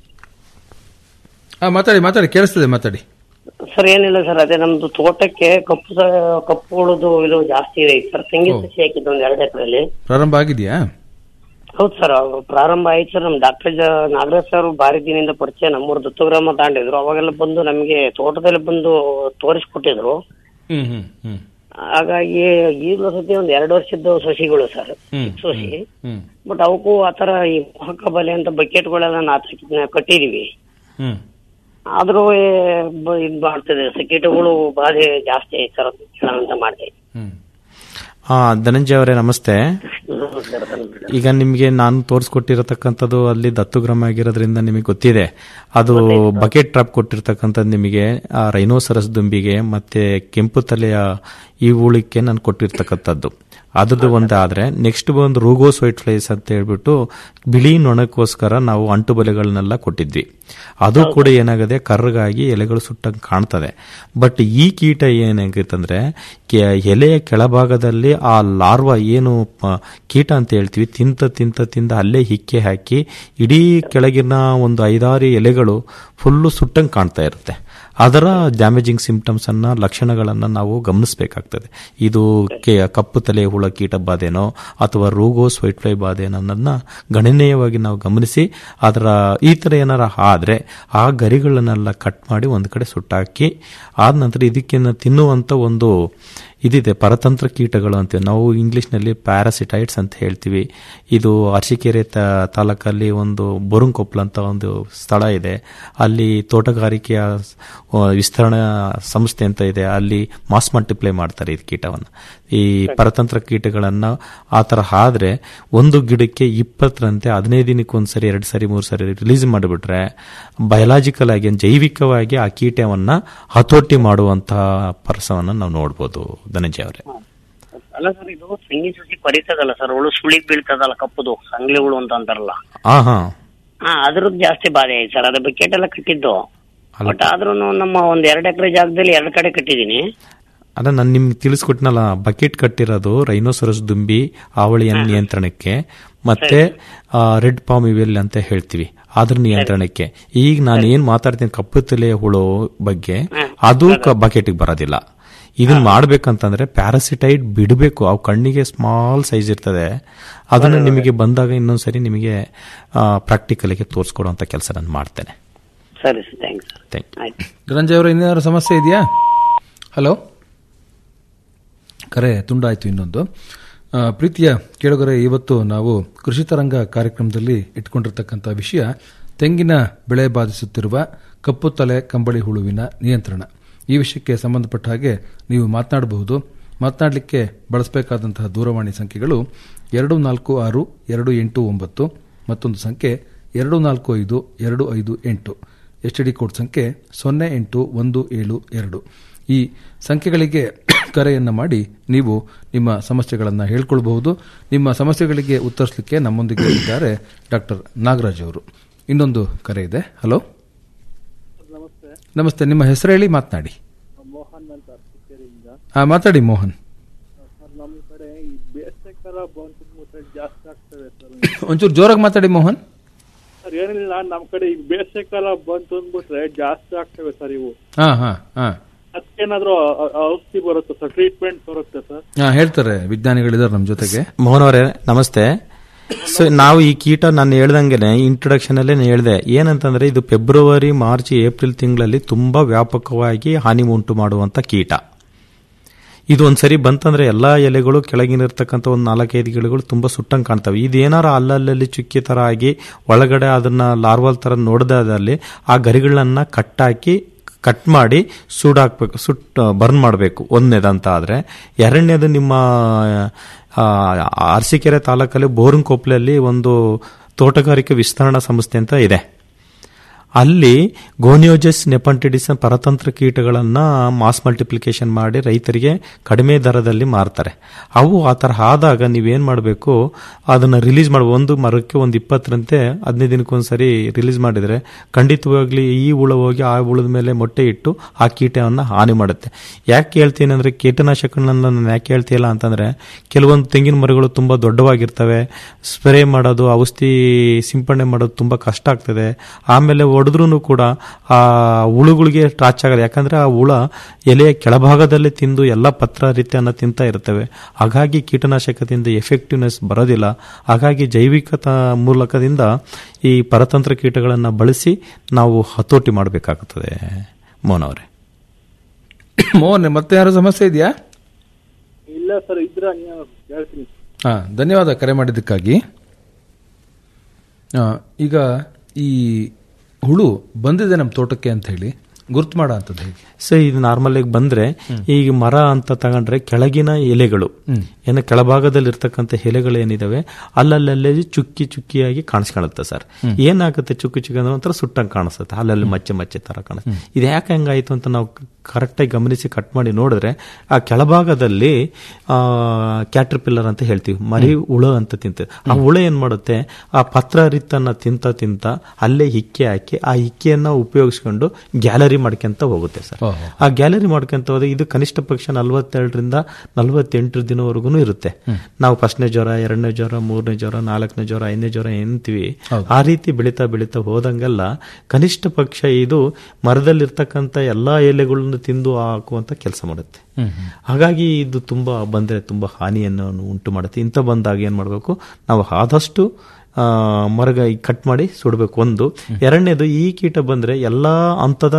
ಹಾ ಮಾತಾಡಿ ಮಾತಾಡಿ ಕೇಳಿಸ್ತದೆ ಮಾತಾಡಿ ಸರ್ ಏನಿಲ್ಲ ಸರ್ ಅದೇ ನಮ್ದು ತೋಟಕ್ಕೆ ಕಪ್ಪು ಸ- ಕಪ್ಪು ಉಳುದು ಇದು ಜಾಸ್ತಿ ಇದೆ ಸರ್ ತೆಂಗಿನ ಓ. ಸಸಿ ಹಾಕಿದ್ದು ಒಂದ್ ಎರಡು ಎಕರೆಯಲ್ಲಿ ಪ್ರಾರಂಭ ಆಗಿದೆಯಾ ಹೌದು ಸರ್ ಅವಾಗ ಪ್ರಾರಂಭ ಆಯ್ತು ಸರ್ ನಮ್ ಡಾಕ್ಟರ್ ನಾಗರಾಜ್ ಸರ್ ಬಾರಿ ದಿನದಿಂದ ಪರಿಚಯ ನಮ್ಮೂರು ದತ್ತಗ್ರಾಮ ತಾಂಡಿದ್ರು ಅವಾಗೆಲ್ಲ ಬಂದು ನಮಗೆ ತೋಟದಲ್ಲಿ ಬಂದು ತೋರಿಸ್ಕೊಟ್ಟಿದ್ರು ಹ್ಮ್ ಹ್ಮ್ ಹ್ಮ್ ಹಾಗಾಗಿ ಈಗಲೂ ಸತಿ ಒಂದ್ ಎರಡು ವರ್ಷದ ಸಸಿಗಳು ಸರ್ ಹ್ಮ್ ಸಸಿ ಹ್ಮ್ ಬಟ್ ಅವಕ್ಕೂ ಆತರ ಈ ಮೋಹಕ ಬಲೆ ಅಂತ ಬಕೆಟ್ಗಳೆಲ್ಲ ನಾ ಕಟ್ಟಿದೀವಿ ಹ್ಮ್ ಆದ್ರೂ ಏ- ಬ- ಇದ್ ಮಾಡ್ತಿದೆ ಕೀಟಗಳು ಬಾಧೆ ಜಾಸ್ತಿ ಆಯ್ತು ಸರ್ ಕೇಳೋಣ ಅಂತ ಮಾಡಿದೆ ಆ, ಧನಂಜಯ ಅವರೇ ನಮಸ್ತೆ ಈಗ ನಿಮಗೆ ನಾನು ತೋರಿಸ್ಕೊಟ್ಟಿರತಕ್ಕಂಥದ್ದು ಅಲ್ಲಿ ದತ್ತುಗ್ರಾಮ ಆಗಿರೋದ್ರಿಂದ ನಿಮಗೆ ಗೊತ್ತಿದೆ ಅದು ಬಕೆಟ್ ಟ್ರಾಪ್ ಕೊಟ್ಟಿರ್ತಕ್ಕಂಥದ್ದು ನಿಮಗೆ ಆ ರೈನೋಸರಸ್ ದುಂಬಿಗೆ ಮತ್ತೆ ಕೆಂಪು ತಲೆಯ ಈ ಉಳಿಕೆ ನಾನು ಕೊಟ್ಟಿರ್ತಕ್ಕಂಥದ್ದು ಅದ್ರದ್ದು ಒಂದು ಆದ್ರೆ ನೆಕ್ಸ್ಟ್ ಒಂದು ರೂಗೋಸ್ ವೈಟ್ ಫ್ಲೈಸ್ ಅಂತ ಹೇಳ್ಬಿಟ್ಟು ಬಿಳಿ ನೊಣಕ್ಕೋಸ್ಕರ ನಾವು ಅಂಟು ಬಲೆಗಳನ್ನೆಲ್ಲ ಕೊಟ್ಟಿದ್ವಿ ಅದು ಕೂಡ ಏನಾಗದೆ ಕರ್ರಗಾಗಿ ಎಲೆಗಳು ಸುಟ್ಟಂಗೆ ಕಾಣ್ತದೆ ಬಟ್ ಈ ಕೀಟ ಏನಾಗಿತ್ತಂದ್ರೆ ಕೆ- ಎಲೆಯ ಕೆಳಭಾಗದಲ್ಲಿ ಆ ಲಾರ್ವಾ ಏನು ಪ- ಕೀಟ ಅಂತ ಹೇಳ್ತೀವಿ ತಿಂತ ತಿಂತ ತಿಂದ ಅಲ್ಲೇ ಹಿಕ್ಕೆ ಹಾಕಿ ಇಡೀ ಕೆಳಗಿನ ಒಂದು ಐದಾರು ಎಲೆಗಳು ಫುಲ್ಲು ಸುಟ್ಟಂಗೆ ಕಾಣ್ತಾ ಇರುತ್ತೆ ಅದರ ಡ್ಯಾಮೇಜಿಂಗ್ ಸಿಂಪ್ಟಮ್ಸ್ ಅನ್ನ ಲಕ್ಷಣಗಳನ್ನ ನಾವು ಗಮನಿಸಬೇಕಾಗ್ತದೆ ಇದು ಕೆ- ಕಪ್ಪು ತಲೆ ಹುಳ ಕೀಟ ಬಾಧೆನೋ ಅಥವಾ ರೋಗೋಸ್ ವೈಟ್ ಫ್ಲೈ ಬಾಧೆನೋ ಅನ್ನೋದನ್ನ ಗಣನೀಯವಾಗಿ ನಾವು ಗಮನಿಸಿ ಅದರ ಈ ತರ ಏನಾರ ಆದ್ರೆ ಆ ಗರಿಗಳನ್ನೆಲ್ಲ ಕಟ್ ಮಾಡಿ ಒಂದ್ ಕಡೆ ಸುಟ್ಟಾಕಿ ಆದ ನಂತರ ಇದಕ್ಕಿನ್ನ ತಿನ್ನುವಂತ ಒಂದು ಇದಿದೆ ಪರತಂತ್ರ ಕೀಟಗಳು ಅಂತೀವಿ ನಾವು ಇಂಗ್ಲಿಷ್ನಲ್ಲಿ ಪ್ಯಾರಾಸಿಟೈಡ್ಸ್ ಅಂತ ಹೇಳ್ತೀವಿ ಇದು ಅರಸೀಕೆರೆ ತ ತಾಲೂಕಲ್ಲಿ ಒಂದು ಬೋರುಂಕೊಪ್ಲ ಅಂತ ಒಂದು ಸ್ಥಳ ಇದೆ ಅಲ್ಲಿ ತೋಟಗಾರಿಕೆಯ ಆ, ವಿಸ್ತರಣಾ ಸಂಸ್ಥೆ ಅಂತ ಇದೆ ಅಲ್ಲಿ ಮಾಸ್ ಮಲ್ಟಿಪ್ಲೈ ಮಾಡ್ತಾರೆ ಈ ಕೀಟವನ್ನು ಈ ಪರತಂತ್ರ ಕೀಟಗಳನ್ನ ಆ ತರ ಆದ್ರೆ ಒಂದು ಗಿಡಕ್ಕೆ ಇಪ್ಪತ್ತರಂತೆ ಹದಿನೈದು ದಿನಕ್ಕೆ ಒಂದ್ಸರಿ ಎರಡು ಸರಿ ಮೂರು ಸರಿ ರಿಲೀಸ್ ಮಾಡಿಬಿಟ್ರೆ ಬಯಲಾಜಿಕಲ್ ಆಗಿ ಜೈವಿಕವಾಗಿ ಆ ಕೀಟವನ್ನ ಹತೋಟಿ ಮಾಡುವಂತಹ ಪರಸವನ್ನ ನಾವು ನೋಡ್ಬೋದು ಧನಂಜಯ ಅವರೇ ಅಲ್ಲ ಸರ್ ಇದು ತೆಂಗಿನ ಸಸಿ ಪರಿತದಲ್ಲ ಸರ್ ಹುಳು ಸುಳಿಗ್ ಬೀಳ್ತದಲ್ಲ ಕಪ್ಪುದು ಸಂಗ್ಲಿ ಹುಳು ಅಂತ ಅಂತಾರಲ್ಲ ಆ ಹಾ ಹಾ ಅದ್ರದ್ದು ಜಾಸ್ತಿ ಬಾಧೆ ಆಯ್ತು ಸರ್ ಅದ ಬಕೆಟ್ ಎಲ್ಲ ಕಟ್ಟಿದ್ದು ಬಟ್ ಆದ್ರೂ ನಮ್ಮ ಒಂದ್ ಎರಡ್ ಎಕರೆ ಜಾಗದಲ್ಲಿ ಎರಡ್ ಕಡೆ ಕಟ್ಟಿದೀನಿ ಅಲ್ಲ ನಾನು ನಿಮ್ಗೆ ತಿಳಿಸ್ಕೊಟ್ನಲ್ಲ ಬಕೆಟ್ ಕಟ್ಟಿರೋದು ರೈನೋಸರಸ್ ದುಂಬಿ ಆವಳಿಯ ನಿಯಂತ್ರಣಕ್ಕೆ ಮತ್ತೆ ರೆಡ್ ಪಾಮ್ ಇವೆಲ್ ಅಂತ ಹೇಳ್ತೀವಿ ಅದ್ರ ನಿಯಂತ್ರಣಕ್ಕೆ ಈಗ ನಾನು ಏನ್ ಮಾತಾಡ್ತೀನಿ ಕಪ್ಪು ತಲೆಯ ಹುಳು ಬಗ್ಗೆ ಅದು ಬಕೆಟ್ಗೆ ಬರೋದಿಲ್ಲ ಇದನ್ನ ಮಾಡ್ಬೇಕಂತಂದ್ರೆ ಪ್ಯಾರಾಸಿಟೈಡ್ ಬಿಡಬೇಕು ಅವು ಕಣ್ಣಿಗೆ ಸ್ಮಾಲ್ ಸೈಜ್ ಇರ್ತದೆ ಅದನ್ನ ನಿಮಗೆ ಬಂದಾಗ ಇನ್ನೊಂದ್ಸರಿ ನಿಮಗೆ ಪ್ರಾಕ್ಟಿಕಲ್ಗೆ ತೋರಿಸ್ಕೊಡುವಂತ ಕೆಲಸ ನಾನು ಮಾಡ್ತೇನೆ ಸರಿ ಸರ್ ಥ್ಯಾಂಕ್ಸ್ ಸರ್ Thank ಆಯ್ತು ಧನಂಜಯ ಅವರ ಇನ್ನೇನಾದ್ರು ಸಮಸ್ಯೆ ಇದೆಯಾ ಹಲೋ ಕರೆ ತುಂಡಾಯ್ತು ಇನ್ನೊಂದು ಆ, ಪ್ರೀತಿಯ ಕೇಳುಗರೆ ಇವತ್ತು ನಾವು ಕೃಷಿ ತರಂಗ ಕಾರ್ಯಕ್ರಮದಲ್ಲಿ ಇಟ್ಕೊಂಡಿರ್ತಕ್ಕಂಥ ವಿಷಯ ತೆಂಗಿನ ಬೆಳೆ ಬಾಧಿಸುತ್ತಿರುವ ಕಪ್ಪು ತಲೆ ಕಂಬಳಿ ಹುಳುವಿನ ನಿಯಂತ್ರಣ ಈ ವಿಷಯಕ್ಕೆ ಸಂಬಂಧಪಟ್ಟ ಹಾಗೆ ನೀವು ಮಾತನಾಡಬಹುದು ಮಾತನಾಡಲಿಕ್ಕೆ ಬಳಸಬೇಕಾದಂತಹ ದೂರವಾಣಿ ಸಂಖ್ಯೆಗಳು ಎರಡು ನಾಲ್ಕು ಆರು ಎರಡು ಎಂಟು ಒಂಬತ್ತು ಮತ್ತೊಂದು ಸಂಖ್ಯೆ ಎರಡು ನಾಲ್ಕು ಐದು ಎರಡು ಐದು ಎಂಟು ಎಚ್ ಡಿ ಕೋಡ್ ಸಂಖ್ಯೆ ಸೊನ್ನೆ ಎಂಟು ಒಂದು ಏಳು ಎರಡು ಈ ಸಂಖ್ಯೆಗಳಿಗೆ ಕರೆಯನ್ನು ಮಾಡಿ ನೀವು ನಿಮ್ಮ ಸಮಸ್ಯೆಗಳನ್ನು ಹೇಳ್ಕೊಳ್ಬಹುದು ನಿಮ್ಮ ಸಮಸ್ಯೆಗಳಿಗೆ ಉತ್ತರಿಸಲಿಕ್ಕೆ ನಮ್ಮೊಂದಿಗೆ ಇದ್ದಾರೆ ಡಾಕ್ಟರ್ ನಾಗರಾಜ್ ಅವರು ಇನ್ನೊಂದು ಕರೆ ಇದೆ ಹಲೋ ನಮಸ್ತೆ ನಿಮ್ಮ ಹೆಸರು ಹೇಳಿ ಮಾತನಾಡಿ ಮೋಹನ್ ಅಂತ ಅರಸೀಕೆರೆಯಿಂದ ಹಾ ಮಾತಾಡಿ ಮೋಹನ್ ಸರ್ ನಮ್ಮ ಕಡೆ ಈ ಬೇಸಿಗೆ ಕಾಲ ಬಂತು ಮುಟ್ರೆ ಜಾಸ್ತಿ ಆಗ್ತದೆ ಸರ್ ಒಂಚೂರು ಜೋರಾಗಿ ಮಾತಾಡಿ ಮೋಹನ್ ಸರ್ ಏನಿಲ್ಲ ನಮ್ಮ ಕಡೆ ಈಗ ಬೇಸಿಗೆ ಕಾಲ ಬಂತು ಅಂದ್ಬಿಟ್ರೆ ಜಾಸ್ತಿ ಆಗ್ತವೆ ಸರ್ ಇವು ಹಾ ಹಾ ಹಾ ಅದಕ್ಕೇನಾದ್ರೂ ಔ- ಔಷಧಿ ಬರುತ್ತೆ ಸರ್ ಟ್ರೀಟ್ಮೆಂಟ್ ಬರುತ್ತೆ ಸರ್ ಹಾ ಹೇಳ್ತಾರೆ ವಿಜ್ಞಾನಿಗಳಿದ್ದಾರೆ ನಮ್ಮ ಜೊತೆಗೆ ಮೋಹನ್ ಅವರೇ ನಮಸ್ತೆ ಸೊ ನಾವು ಈ ಕೀಟ ನಾನು ಹೇಳ್ದಂಗೆನೆ ಇಂಟ್ರೊಡಕ್ಷನ್ ಅಲ್ಲೇ ಹೇಳಿದೆ ಏನಂತಂದ್ರೆ ಇದು ಫೆಬ್ರವರಿ ಮಾರ್ಚ್ ಏಪ್ರಿಲ್ ತಿಂಗಳಲ್ಲಿ ತುಂಬಾ ವ್ಯಾಪಕವಾಗಿ ಹಾನಿ ಉಂಟು ಮಾಡುವಂತ ಕೀಟ ಇದು ಒಂದ್ಸರಿ ಬಂತಂದ್ರೆ ಎಲ್ಲಾ ಎಲೆಗಳು ಕೆಳಗಿನಿರ್ತಕ್ಕಂಥ ಒಂದು ನಾಲ್ಕೈದು ಗಿಡಗಳು ತುಂಬಾ ಸುಟ್ಟಂಗೆ ಕಾಣ್ತವೆ ಇದೇನಾರ ಅಲ್ಲಲ್ಲಿ ಚುಕ್ಕಿ ತರ ಆಗಿ ಒಳಗಡೆ ಅದನ್ನ ಲಾರ್ವಲ್ ತರ ನೋಡ್ದಾದಲ್ಲಿ ಆ ಗರಿಗಳನ್ನ ಕಟ್ಟಾಕಿ ಕಟ್ ಮಾಡಿ ಸುಡಾಕ್ಬೇಕು ಸುಟ್ ಬರ್ನ್ ಮಾಡಬೇಕು ಒಂದನೇದಂತ ಆದ್ರೆ ಎರಡನೇದು ನಿಮ್ಮ ಆ, ಅರಸೀಕೆರೆ ತಾಲೂಕಲ್ಲಿ ಬೋರ್ನ್ಕೊಪ್ಲಲ್ಲಿ ಒಂದು ತೋಟಗಾರಿಕೆ ವಿಸ್ತರಣಾ ಸಂಸ್ಥೆ ಅಂತ ಇದೆ ಅಲ್ಲಿ ಗೋನಿಯೋಜಸ್ ನೆಪಂಟಿಡಿಸ್ ಪರತಂತ್ರ ಕೀಟಗಳನ್ನ ಮಾಸ್ ಮಲ್ಟಿಪ್ಲಿಕೇಶನ್ ಮಾಡಿ ರೈತರಿಗೆ ಕಡಿಮೆ ದರದಲ್ಲಿ ಮಾರ್ತಾರೆ ಅವು ಆ ಥರ ಆದಾಗ ನೀವೇನ್ ಮಾಡಬೇಕು ಅದನ್ನ ರಿಲೀಸ್ ಮಾಡಿ ಒಂದು ಮರಕ್ಕೆ ಒಂದು ಇಪ್ಪತ್ತರಂತೆ ಹದಿನೈದು ದಿನಕ್ಕೊಂದ್ಸರಿ ರಿಲೀಸ್ ಮಾಡಿದ್ರೆ ಖಂಡಿತವಾಗ್ಲಿ ಈ ಹುಳ ಹೋಗಿ ಆ ಹುಳದ ಮೇಲೆ ಮೊಟ್ಟೆ ಇಟ್ಟು ಆ ಕೀಟವನ್ನ ಹಾನಿ ಮಾಡುತ್ತೆ ಯಾಕೆ ಹೇಳ್ತೀನಿ ಅಂದ್ರೆ ಕೀಟನಾಶಕಗಳನ್ನ ನಾನು ಯಾಕೆ ಹೇಳ್ತಿಲ್ಲ ಅಂತಂದ್ರೆ ಕೆಲವೊಂದು ತೆಂಗಿನ ಮರಗಳು ತುಂಬಾ ದೊಡ್ಡವಾಗಿರ್ತವೆ ಸ್ಪ್ರೇ ಮಾಡೋದು ಔಷಧಿ ಸಿಂಪಡಣೆ ಮಾಡೋದು ತುಂಬಾ ಕಷ್ಟ ಆಗ್ತದೆ ಆಮೇಲೆ ಹೊಡೆದ್ರೂ ಕೂಡ ಆ ಹುಳುಗಳಿಗೆ ಟಾಚ್ ಆಗಲ್ಲ ಯಾಕಂದ್ರೆ ಆ ಹುಳ ಎಲೆಯ ಕೆಳಭಾಗದಲ್ಲಿ ತಿಂದು ಎಲ್ಲ ಪತ್ರ ರೀತಿಯನ್ನ ತಿಂತಾ ಇರ್ತವೆ ಹಾಗಾಗಿ ಕೀಟನಾಶಕದಿಂದ ಎಫೆಕ್ಟಿವ್ನೆಸ್ ಬರೋದಿಲ್ಲ ಹಾಗಾಗಿ ಜೈವಿಕತ ಮೂಲಕದಿಂದ ಈ ಪರತಂತ್ರ ಕೀಟಗಳನ್ನ ಬಳಸಿ ನಾವು ಹತೋಟಿ ಮಾಡಬೇಕಾಗುತ್ತದೆ ಮೋಹನ್ ಅವರೇ ಮೋಹನ್ ಮತ್ತೆ ಯಾರು ಸಮಸ್ಯೆ ಇದೆಯಾ ಇಲ್ಲ ಸರ್ ಇದ್ರೆ ನಾನು ಹೇಳ್ತೀನಿ ಹಾ ಧನ್ಯವಾದ ಕರೆ ಮಾಡಿದ್ದಕ್ಕಾಗಿ ಆ, ಈಗ ಈ ಹುಳು ಬಂದಿದೆ ನಮ್ಮ ತೋಟಕ್ಕೆ ಅಂತ ಹೇಳಿ ಗುರ್ತು ಮಾಡೋ ಅಂಥದ್ದು ಹೇಗೆ ಸೊ ಇದು ನಾರ್ಮಲ್ ಆಗಿ ಬಂದ್ರೆ ಈಗ ಮರ ಅಂತ ತಗೊಂಡ್ರೆ ಕೆಳಗಿನ ಎಲೆಗಳು ಏನೋ ಕೆಳಭಾಗದಲ್ಲಿ ಇರ್ತಕ್ಕಂಥ ಎಲೆಗಳು ಏನಿದಾವೆ ಅಲ್ಲಲ್ಲೇ ಚುಕ್ಕಿ ಚುಕ್ಕಿಯಾಗಿ ಕಾಣಿಸ್ಕೊಳ್ಳುತ್ತೆ ಸರ್ ಏನಾಗುತ್ತೆ ಚುಕ್ಕಿ ಚುಕ್ಕಿ ಅಂದ್ರೆ ಒಂಥರ ಸುಟ್ಟಂಗೆ ಕಾಣಿಸುತ್ತೆ ಅಲ್ಲಲ್ಲಿ ಮಚ್ಚೆ ಮಚ್ಚೆ ತರ ಕಾಣಿಸುತ್ತೆ ಇದು ಯಾಕೆ ಹಂಗಾಯ್ತು ಅಂತ ನಾವು ಕರೆಕ್ಟಾಗಿ ಗಮನಿಸಿ ಕಟ್ ಮಾಡಿ ನೋಡಿದ್ರೆ ಆ ಕೆಳಭಾಗದಲ್ಲಿ ಕ್ಯಾಟರ್ ಪಿಲ್ಲರ್ ಅಂತ ಹೇಳ್ತೀವಿ ಮರಿ ಹುಳ ಅಂತ ತಿಂತದೆ ಆ ಹುಳ ಏನ್ ಮಾಡುತ್ತೆ ಆ ಪತ್ರ ರಿತ್ತನ್ನ ತಿಂತ ತಿಂತ ಅಲ್ಲೇ ಹಿಕ್ಕೆ ಹಾಕಿ ಆ ಹಿಕ್ಕೆಯನ್ನ ಉಪಯೋಗಿಸ್ಕೊಂಡು ಗ್ಯಾಲರಿ ಮಾಡ್ಕೊಂತ ಹೋಗುತ್ತೆ ಸರ್ ಆ ಗ್ಯಾಲರಿ ಮಾಡ್ಕೊಂತ ಹೋದ್ರೆ ಇದು ಕನಿಷ್ಠ ಪಕ್ಷ ನಲವತ್ತೆರಡರಿಂದ ನಲವತ್ತೆಂಟು ದಿನವರೆಗೂ ಇರುತ್ತೆ ನಾವು ಫಸ್ಟ್ನೇ ಜ್ವರ ಎರಡನೇ ಜ್ವರ ಮೂರನೇ ಜ್ವರ ನಾಲ್ಕನೇ ಜ್ವರ ಐದನೇ ಜ್ವರ ಎಂತೀವಿ ಆ ರೀತಿ ಬೆಳೀತಾ ಬೆಳೀತಾ ಹೋದಂಗೆಲ್ಲ ಕನಿಷ್ಠ ಪಕ್ಷ ಇದು ಮರದಲ್ಲಿರ್ತಕ್ಕಂಥ ಎಲ್ಲಾ ಎಲೆಗಳನ್ನು ತಿಂದು ಹಾಕುವಂತ ಕೆಲಸ ಮಾಡುತ್ತೆ ಹಾಗಾಗಿ ಇದು ತುಂಬಾ ಬಂದ್ರೆ ತುಂಬಾ ಹಾನಿಯನ್ನು ಉಂಟು ಮಾಡುತ್ತೆ ಇಂಥ ಬಂದಾಗ ಏನ್ ಮಾಡಬೇಕು ನಾವು ಆದಷ್ಟು ಆ, ಮರಗ ಕಟ್ ಮಾಡಿ ಸುಡಬೇಕು ಒಂದು ಎರಡನೇದು ಈ ಕೀಟ ಬಂದ್ರೆ ಎಲ್ಲಾ ಹಂತದ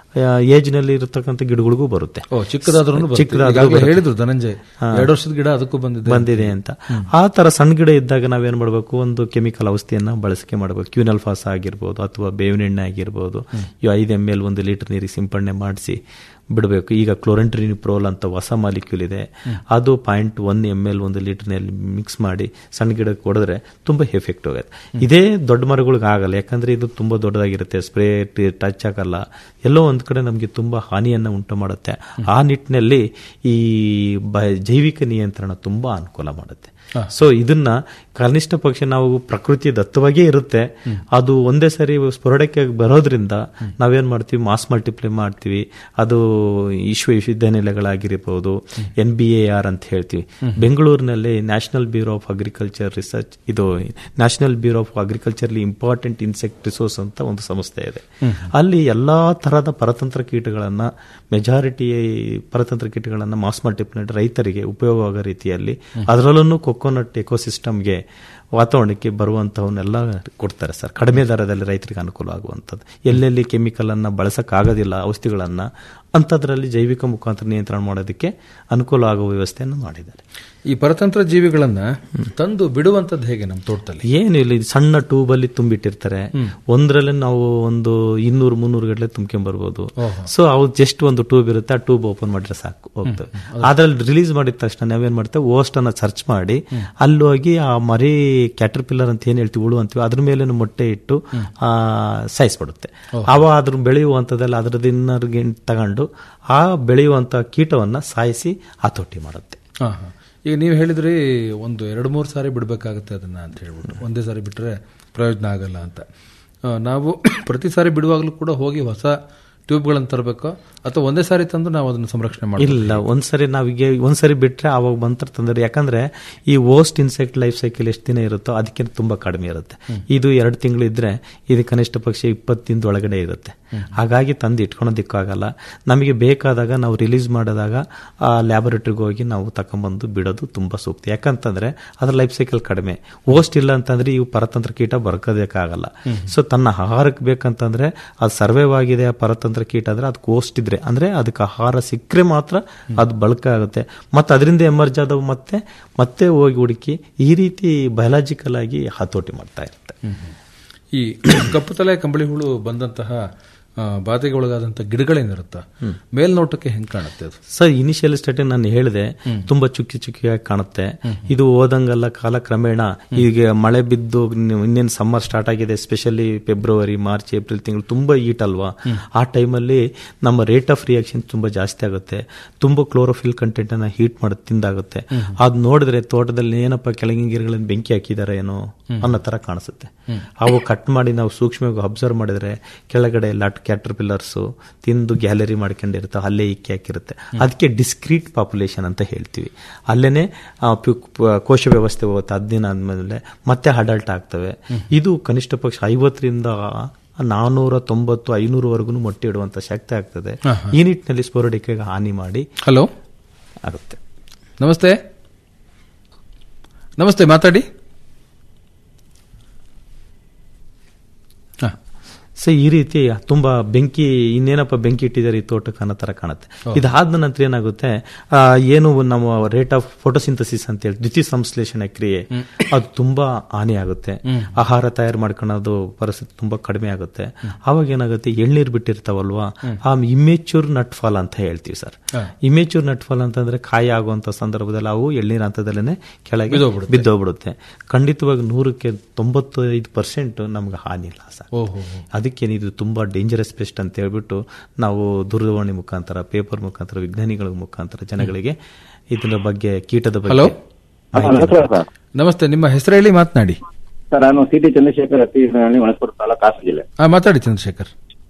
ಏಜ್ ನಲ್ಲಿ ಇರತಕ್ಕಂಥ ಗಿಡಗಳಿಗೂ ಬರುತ್ತೆ ಓ ಚಿಕ್ಕದಾದ್ರೂ ಚಿಕ್ಕದಾದ್ರೂ ಈಗಾಗಲೇ ಬರುತ್ತೆ. ಹೇಳಿದ್ರು ಧನಂಜಯ್ ಹಾ. ಎರಡು ವರ್ಷದ ಗಿಡ ಅದಕ್ಕೂ ಬಂದಿದೆ ಬಂದಿದೆ ಅಂತ ಆ ತರ ಸಣ್ಣ ಗಿಡ ಇದ್ದಾಗ ನಾವೇನ್ ಮಾಡಬೇಕು ಒಂದು ಕೆಮಿಕಲ್ ಔಷಧಿಯನ್ನ ಬಳಕೆ ಮಾಡಬೇಕು ಕ್ಯೂನಲ್ಫಾಸ್ ಆಗಿರ್ಬೋದು ಅಥವಾ ಬೇವಿನ ಎಣ್ಣೆ ಆಗಿರ್ಬೋದು ಇವು ಐದು ಎಮ್ ಎಲ್ ಒಂದು ಲೀಟರ್ ನೀರಿಗೆ ಸಿಂಪಡಣೆ ಮಾಡಿಸಿ ಬಿಡಬೇಕು ಈಗ ಕ್ಲೋರೆಂಟ್ರಿನಿಪ್ರೋಲ್ ಅಂತ ಹೊಸ ಮಾಲಿಕ್ಯೂಲ್ ಇದೆ ಅದು ಪಾಯಿಂಟ್ ಒನ್ ಎಮ್ ಎಲ್ ಒಂದು ಲೀಟರ್ನಲ್ಲಿ ಮಿಕ್ಸ್ ಮಾಡಿ ಸಣ್ಣ ಗಿಡಕ್ಕೆ ಹೊಡೆದ್ರೆ ತುಂಬಾ ಎಫೆಕ್ಟ್ ಹೋಗುತ್ತೆ ಇದೇ ದೊಡ್ಡ ಮರಗಳಿಗೆ ಆಗಲ್ಲ ಯಾಕಂದ್ರೆ ಇದು ತುಂಬಾ ದೊಡ್ಡದಾಗಿರುತ್ತೆ ಸ್ಪ್ರೇ ಟಚ್ ಆಗಲ್ಲ ಎಲ್ಲೋ ಒಂದ್ ಕಡೆ ನಮಗೆ ತುಂಬಾ ಹಾನಿಯನ್ನ ಉಂಟು ಮಾಡುತ್ತೆ ಆ ನಿಟ್ಟಿನಲ್ಲಿ ಈ ಬ- ಜೈವಿಕ ನಿಯಂತ್ರಣ ತುಂಬಾ ಅನುಕೂಲ ಮಾಡುತ್ತೆ ಸೊ ಇದನ್ನ ಕನಿಷ್ಠ ಪಕ್ಷ ನಾವು ಪ್ರಕೃತಿ ದತ್ತವಾಗೇ ಇರುತ್ತೆ ಅದು ಒಂದೇ ಸರಿ ಸ್ಫೋರಡಕ್ಕೆ ಬರೋದ್ರಿಂದ ನಾವೇನ್ ಮಾಡ್ತೀವಿ ಮಾಸ್ ಮಲ್ಟಿಪ್ಲೈ ಮಾಡ್ತೀವಿ ಅದು ವಿಶ್ವ ವಿಶ್ವವಿದ್ಯಾನಿಲಯಗಳಾಗಿರ್ಬೋದು ಎನ್ ಬಿ ಎ ಆರ್ ಅಂತ ಹೇಳ್ತೀವಿ ಬೆಂಗಳೂರಿನಲ್ಲಿ national bureau of agriculture research ಇದು national bureau of agriculturally important insect resource ಅಂತ ಒಂದು ಸಂಸ್ಥೆ ಇದೆ ಅಲ್ಲಿ ಎಲ್ಲಾ ತರಹದ ಪರತಂತ್ರ ಕೀಟಗಳನ್ನ ಮೆಜಾರಿಟಿ ಪರತಂತ್ರ ಕೀಟಗಳನ್ನ ಮಾಸ್ ಮಲ್ಟಿಪ್ಲೈ ರೈತರಿಗೆ ಉಪಯೋಗ ಆಗೋ ರೀತಿಯಲ್ಲಿ ಅದರಲ್ಲೂ ಕೊಕೊನಟ್ ಎಕೋಸಿಸ್ಟಮ್ಗೆ ವಾತಾವರಣಕ್ಕೆ ಬರುವಂತವನ್ನೆಲ್ಲ ಕೊಡ್ತಾರೆ ಸರ್ ಕಡಿಮೆ ದರದಲ್ಲಿ ರೈತರಿಗೆ ಅನುಕೂಲ ಆಗುವಂಥದ್ದು ಎಲ್ಲೆಲ್ಲಿ ಕೆಮಿಕಲ್ ಅನ್ನ ಬಳಸಕ್ಕಾಗೋದಿಲ್ಲ ಔಷಧಿಗಳನ್ನ ಅಂಥದ್ರಲ್ಲಿ ಜೈವಿಕ ಮುಖಾಂತರ ನಿಯಂತ್ರಣ ಮಾಡೋದಕ್ಕೆ ಅನುಕೂಲ ಆಗುವ ವ್ಯವಸ್ಥೆಯನ್ನು ಮಾಡಿದ್ದಾರೆ ಈ ಪರತಂತ್ರ ಜೀವಿಗಳನ್ನ ತಂದು ಬಿಡುವಂತದ್ದು ಹೇಗೆ ನಮ್ಮ ತೋಟದಲ್ಲಿ ಏನಿಲ್ಲ ಇದು ಸಣ್ಣ ಟ್ಯೂಬ್ ಅಲ್ಲಿ ತುಂಬಿಟ್ಟಿರ್ತಾರೆ ಒಂದ್ರಲ್ಲಿ ನಾವು ಒಂದು ಇನ್ನೂರು ಮುನ್ನೂರು ಗಟ್ಟಲೆ ತುಂಬ್ಕೊಂಡ್ ಬರ್ಬೋದು ಓಹೋ. ಸೊ ಅವು ಜಸ್ಟ್ ಒಂದು ಟ್ಯೂಬ್ ಇರುತ್ತೆ ಆ ಟ್ಯೂಬ್ ಓಪನ್ ಮಾಡಿದ್ರೆ ಸಾಕು ಹೋಗ್ತವೆ ಅದ್ರಲ್ಲಿ ರಿಲೀಸ್ ಮಾಡಿದ ತಕ್ಷಣ ನಾವೇನ್ ಮಾಡ್ತೇವೆ ಓಸ್ಟ್ ಅನ್ನ ಸರ್ಚ್ ಮಾಡಿ ಅಲ್ಲಿ ಹೋಗಿ ಆ ಮರಿ ಕ್ಯಾಟರ್ ಪಿಲ್ಲರ್ ಅಂತ ಏನ್ ಹೇಳ್ತೀವಿ ಹುಳು ಅಂತೀವಿ ಅದ್ರ ಮೇಲೆ ಮೊಟ್ಟೆ ಇಟ್ಟು ಆ ಸಾಯಿಸ್ಬಿಡುತ್ತೆ ಅವ ಅದ್ರ ಬೆಳೆಯುವಂಥದ್ದೆಲ್ಲ ಅದ್ರದ್ದು ಇನ್ನರ್ ತಗೊಂಡು ಆ ಬೆಳೆಯುವಂತ ಕೀಟವನ್ನ ಸಾಯಿಸಿ ಹತೋಟಿ ಮಾಡುತ್ತೆ ಹಾ, ಹಾ. ಈಗ ನೀವು ಹೇಳಿದ್ರಿ ಒಂದು ಎರಡು ಮೂರು ಸಾರಿ ಬಿಡಬೇಕಾಗುತ್ತೆ ಅದನ್ನ ಅಂತ ಹೇಳ್ಬಿಟ್ಟು ಒಂದೇ ಸಾರಿ ಬಿಟ್ಟರೆ ಪ್ರಯೋಜನ ಆಗಲ್ಲ ಅಂತ ಆ, ನಾವು ಪ್ರತಿ ಸಾರಿ ಬಿಡುವಾಗಲೂ ಕೂಡ ಹೋಗಿ ಹೊಸ ಟ್ಯೂಬ್ಗಳನ್ನು ತರಬೇಕು ಅಥವಾ ಒಂದೇ ಸಾರಿ ತಂದು ನಾವು ಅದನ್ನು ಸಂರಕ್ಷಣೆ ಮಾಡಿ ಇಲ್ಲ ಒಂದ್ಸರಿ ನಾವೀಗ ಒಂದ್ಸರಿ ಬಿಟ್ರೆ ಅವಾಗ ಬಂತರ ತಂದ್ರೆ ಯಾಕಂದ್ರೆ ಈ ಓಸ್ಟ್ ಇನ್ಸೆಕ್ಟ್ ಲೈಫ್ ಸೈಕಲ್ ಎಷ್ಟು ದಿನ ಇರುತ್ತೋ ಅದಕ್ಕೆ ತುಂಬಾ ಕಡಿಮೆ ಇರುತ್ತೆ ಇದು ಎರಡು ತಿಂಗಳು ಇದ್ರೆ ಇದು ಕನಿಷ್ಠ ಪಕ್ಷ ಇಪ್ಪತ್ತು ದಿನದ ಒಳಗಡೆ ಇರುತ್ತೆ ಹಾಗಾಗಿ ತಂದು ಇಟ್ಕೊಳೋದಕ್ಕಾಗಲ್ಲ ನಮಗೆ ಬೇಕಾದಾಗ ನಾವು ರಿಲೀಸ್ ಮಾಡಿದಾಗ ಆ ಲ್ಯಾಬೊರೇಟರಿಗೆ ಹೋಗಿ ನಾವು ತಕೊಂಬಂದು ಬಿಡೋದು ತುಂಬಾ ಸೂಕ್ತ ಯಾಕಂತಂದ್ರೆ ಅದ್ರ ಲೈಫ್ ಸೈಕಲ್ ಕಡಿಮೆ ಓಸ್ಟ್ ಇಲ್ಲ ಅಂತಂದ್ರೆ ಇವು ಪರತಂತ್ರ ಕೀಟ ಬರ್ಕೋದಕ್ಕಾಗಲ್ಲ ಸೊ ತನ್ನ ಆಹಾರಕ್ಕೆ ಬೇಕಂತಂದ್ರೆ ಅದು ಸರ್ವೈವ್ ಆಗಿದೆ ಆ ಪರತಂತ್ರ ಕೀಟ ಅಂದ್ರೆ ಅದಕ್ಕೆ ಓಸ್ಟ್ ಇದ್ರೆ ಅಂದ್ರೆ ಅದಕ್ಕೆ ಆಹಾರ ಸಿಕ್ಕರೆ ಮಾತ್ರ ಅದು ಬಳಕೆ ಆಗುತ್ತೆ ಮತ್ತೆ ಅದರಿಂದ ಎಮರ್ಜ್ ಆದವು ಮತ್ತೆ ಮತ್ತೆ ಹೋಗಿ ಹುಡುಕಿ ಈ ರೀತಿ ಬಯಲಾಜಿಕಲ್ ಆಗಿ ಹತೋಟಿ ಮಾಡ್ತಾ ಇರುತ್ತೆ ಈ ಕಪ್ಪು ತಲೆ ಕಂಬಳಿ ಹುಳು ಬಂದಂತಹ ಆ, ಬಾಧೆಗೆ ಒಳಗಾದಂತಹ ಗಿಡಗಳೇನಿರುತ್ತಾ ಮೇಲ್ನೋಟಕ್ಕೆ ಹೆಂಗ್ ಕಾಣುತ್ತೆ ಅದು ಸರ್ ಇನಿಷಿಯಲ್ ಸ್ಟಾರ್ಟಿಂಗ್ ನಾನು ಹೇಳಿದೆ ತುಂಬಾ ಚುಕ್ಕಿ ಚುಕ್ಕಿಯಾಗಿ ಕಾಣುತ್ತೆ ಇದು ಹೋದಂಗೆಲ್ಲ ಕಾಲಕ್ರಮೇಣ ಈಗ ಮಳೆ ಬಿದ್ದು ಇನ್ನು- ಇನ್ನೇನು ಸಮ್ಮರ್ ಸ್ಟಾರ್ಟ್ ಆಗಿದೆ ಎಸ್ಪೆಷಲಿ ಫೆಬ್ರವರಿ ಮಾರ್ಚ್ ಏಪ್ರಿಲ್ ತಿಂಗಳು ತುಂಬಾ ಹೀಟ್ ಅಲ್ವಾ ಆ ಟೈಮಲ್ಲಿ ನಮ್ಮ ರೇಟ್ ಆಫ್ ರಿಯಾಕ್ಷನ್ ತುಂಬಾ ಜಾಸ್ತಿ ಆಗುತ್ತೆ ತುಂಬಾ ಕ್ಲೋರೋಫಿಲ್ ಕಂಟೆಂಟ್ ಅನ್ನ ಹೀಟ್ ಮಾಡಿ ತಿಂದಾಗುತ್ತೆ ಅದ್ ನೋಡಿದ್ರೆ ತೋಟದಲ್ಲಿ ಏನಪ್ಪ ಕೆಳಗಿನ ಗಿಡಗಳನ್ನು ಬೆಂಕಿ ಹಾಕಿದಾರೆ ಏನೋ ಅನ್ನೋ ತರ ಕಾಣಿಸುತ್ತೆ ಅವು ಕಟ್ ಮಾಡಿ ನಾವು ಸೂಕ್ಷ್ಮವಾಗಿ ಅಬ್ಸರ್ವ್ ಮಾಡಿದ್ರೆ ಕೆಳಗಡೆ ಲಟ್ ಕ್ಯಾಟರ್ ಪಿಲ್ಲರ್ಸ್ ತಿಂದು ಗ್ಯಾಲರಿ ಮಾಡ್ಕೊಂಡಿರುತ್ತೆ ಅಲ್ಲೇ ಇಕ್ಕಿ ಹಾಕಿರುತ್ತೆ ಅದಕ್ಕೆ ಡಿಸ್ಕ್ರೀಟ್ ಪಾಪ್ಯುಲೇಷನ್ ಅಂತ ಹೇಳ್ತೀವಿ ಅಲ್ಲೇನೆ ಆ, ಪು- ಪ- ಕೋಶ ವ್ಯವಸ್ಥೆ ಹೋಗುತ್ತೆ ಹದಿನ ಆದ್ಮೇಲೆ ಮತ್ತೆ ಅಡಲ್ಟ್ ಆಗ್ತವೆ ಇದು ಕನಿಷ್ಠ ಪಕ್ಷ ಐವತ್ತರಿಂದ ನಾನೂರ ತೊಂಬತ್ತು ಐನೂರವರೆಗೂ ಮೊಟ್ಟೆ ಇಡುವಂತ ಶಕ್ತಿ ಆಗ್ತದೆ ಹಾ, ಈ ನಿಟ್ಟಿನಲ್ಲಿ ಸ್ಪೋರಡಿಕೆಗೆ ಹಾನಿ ಮಾಡಿ ಹಲೋ ಆಗುತ್ತೆ ನಮಸ್ತೆ ನಮಸ್ತೆ ಮಾತಾಡಿ ಸೊ ಈ ರೀತಿ ತುಂಬಾ ಬೆಂಕಿ ಇನ್ನೇನಪ್ಪ ಬೆಂಕಿ ಇಟ್ಟಿದ್ದಾರೆ ಈ ತೋಟಕ್ಕೆ ಅನ್ನೋ ತರ ಕಾಣುತ್ತೆ ಇದಾದ ನಂತರ ಏನಾಗುತ್ತೆ ಆ, ಏನು ನಮ್ಮ ರೇಟ್ ಆಫ್ ಫೋಟೋಸಿಂಥಸಿಸ್ ಅಂತ ಹೇಳಿ ದ್ವಿತೀಯ ಸಂಶ್ಲೇಷಣೆ ಕ್ರಿಯೆ ಅದು ತುಂಬಾ ಹಾನಿ ಆಗುತ್ತೆ ಆಹಾರ ತಯಾರು ಮಾಡ್ಕೊಳ್ಳೋದು ಪರಿಸ್ಥಿತಿ ತುಂಬಾ ಕಡಿಮೆ ಆಗುತ್ತೆ ಅವಾಗ ಏನಾಗುತ್ತೆ ಎಳ್ನೀರು ಬಿಟ್ಟಿರ್ತಾವಲ್ವಾ ಆ ಇಮೇಚೂರ್ ನಟ್ ಫಾಲ್ ಅಂತ ಹೇಳ್ತೀವಿ ಸರ್ ಇಮೇಚೂರ್ ನಟ್ ಫಾಲ್ ಅಂತಂದ್ರೆ ಕಾಯಿ ಆಗುವಂತ ಸಂದರ್ಭದಲ್ಲಿ ಅವು ಎಳ್ನೀರು ಹಂತದಲ್ಲೇ ಕೆಳಗೆ ಬಿದ್ದೋಗ್ಬಿಡುತ್ತೆ. ಬಿದ್ದೋಗ್ಬಿಡುತ್ತೆ ಖಂಡಿತವಾಗಿ ನೂರಕ್ಕೆ ತೊಂಬತ್ತೈದು ಪರ್ಸೆಂಟ್ ನಮ್ಗೆ ಹಾನಿ ಇಲ್ಲ ಸರ್ ಓಹೋ ಅದಕ್ಕೆ ಇದು ತುಂಬಾ ಡೇಂಜರಸ್ ಪೆಸ್ಟ್ ಅಂತ ಹೇಳ್ಬಿಟ್ಟು ನಾವು ದೂರವಾಣಿ ಮುಖಾಂತರ ಪೇಪರ್ ಮುಖಾಂತರ ವಿಜ್ಞಾನಿಗಳ ಮುಖಾಂತರ ಜನಗಳಿಗೆ ಇದರ ಬಗ್ಗೆ ಕೀಟದ ಹಲೋ ಬಗ್ಗೆ ನಮಸ್ಕಾರ ಸರ್ ನಮಸ್ತೆ ನಿಮ್ಮ ಹೆಸರು ಹೇಳಿ ಮಾತನಾಡಿ ಸರ್ ನಾನು ಸಿ ಟಿ ಚಂದ್ರಶೇಖರ್ ಅತ್ತಿ ಒಣಸ್ಪುರ ತಾಲೂಕು ಹಾಸನ ಜಿಲ್ಲೆ ಆ, ಮಾತಾಡಿ ಚಂದ್ರಶೇಖರ್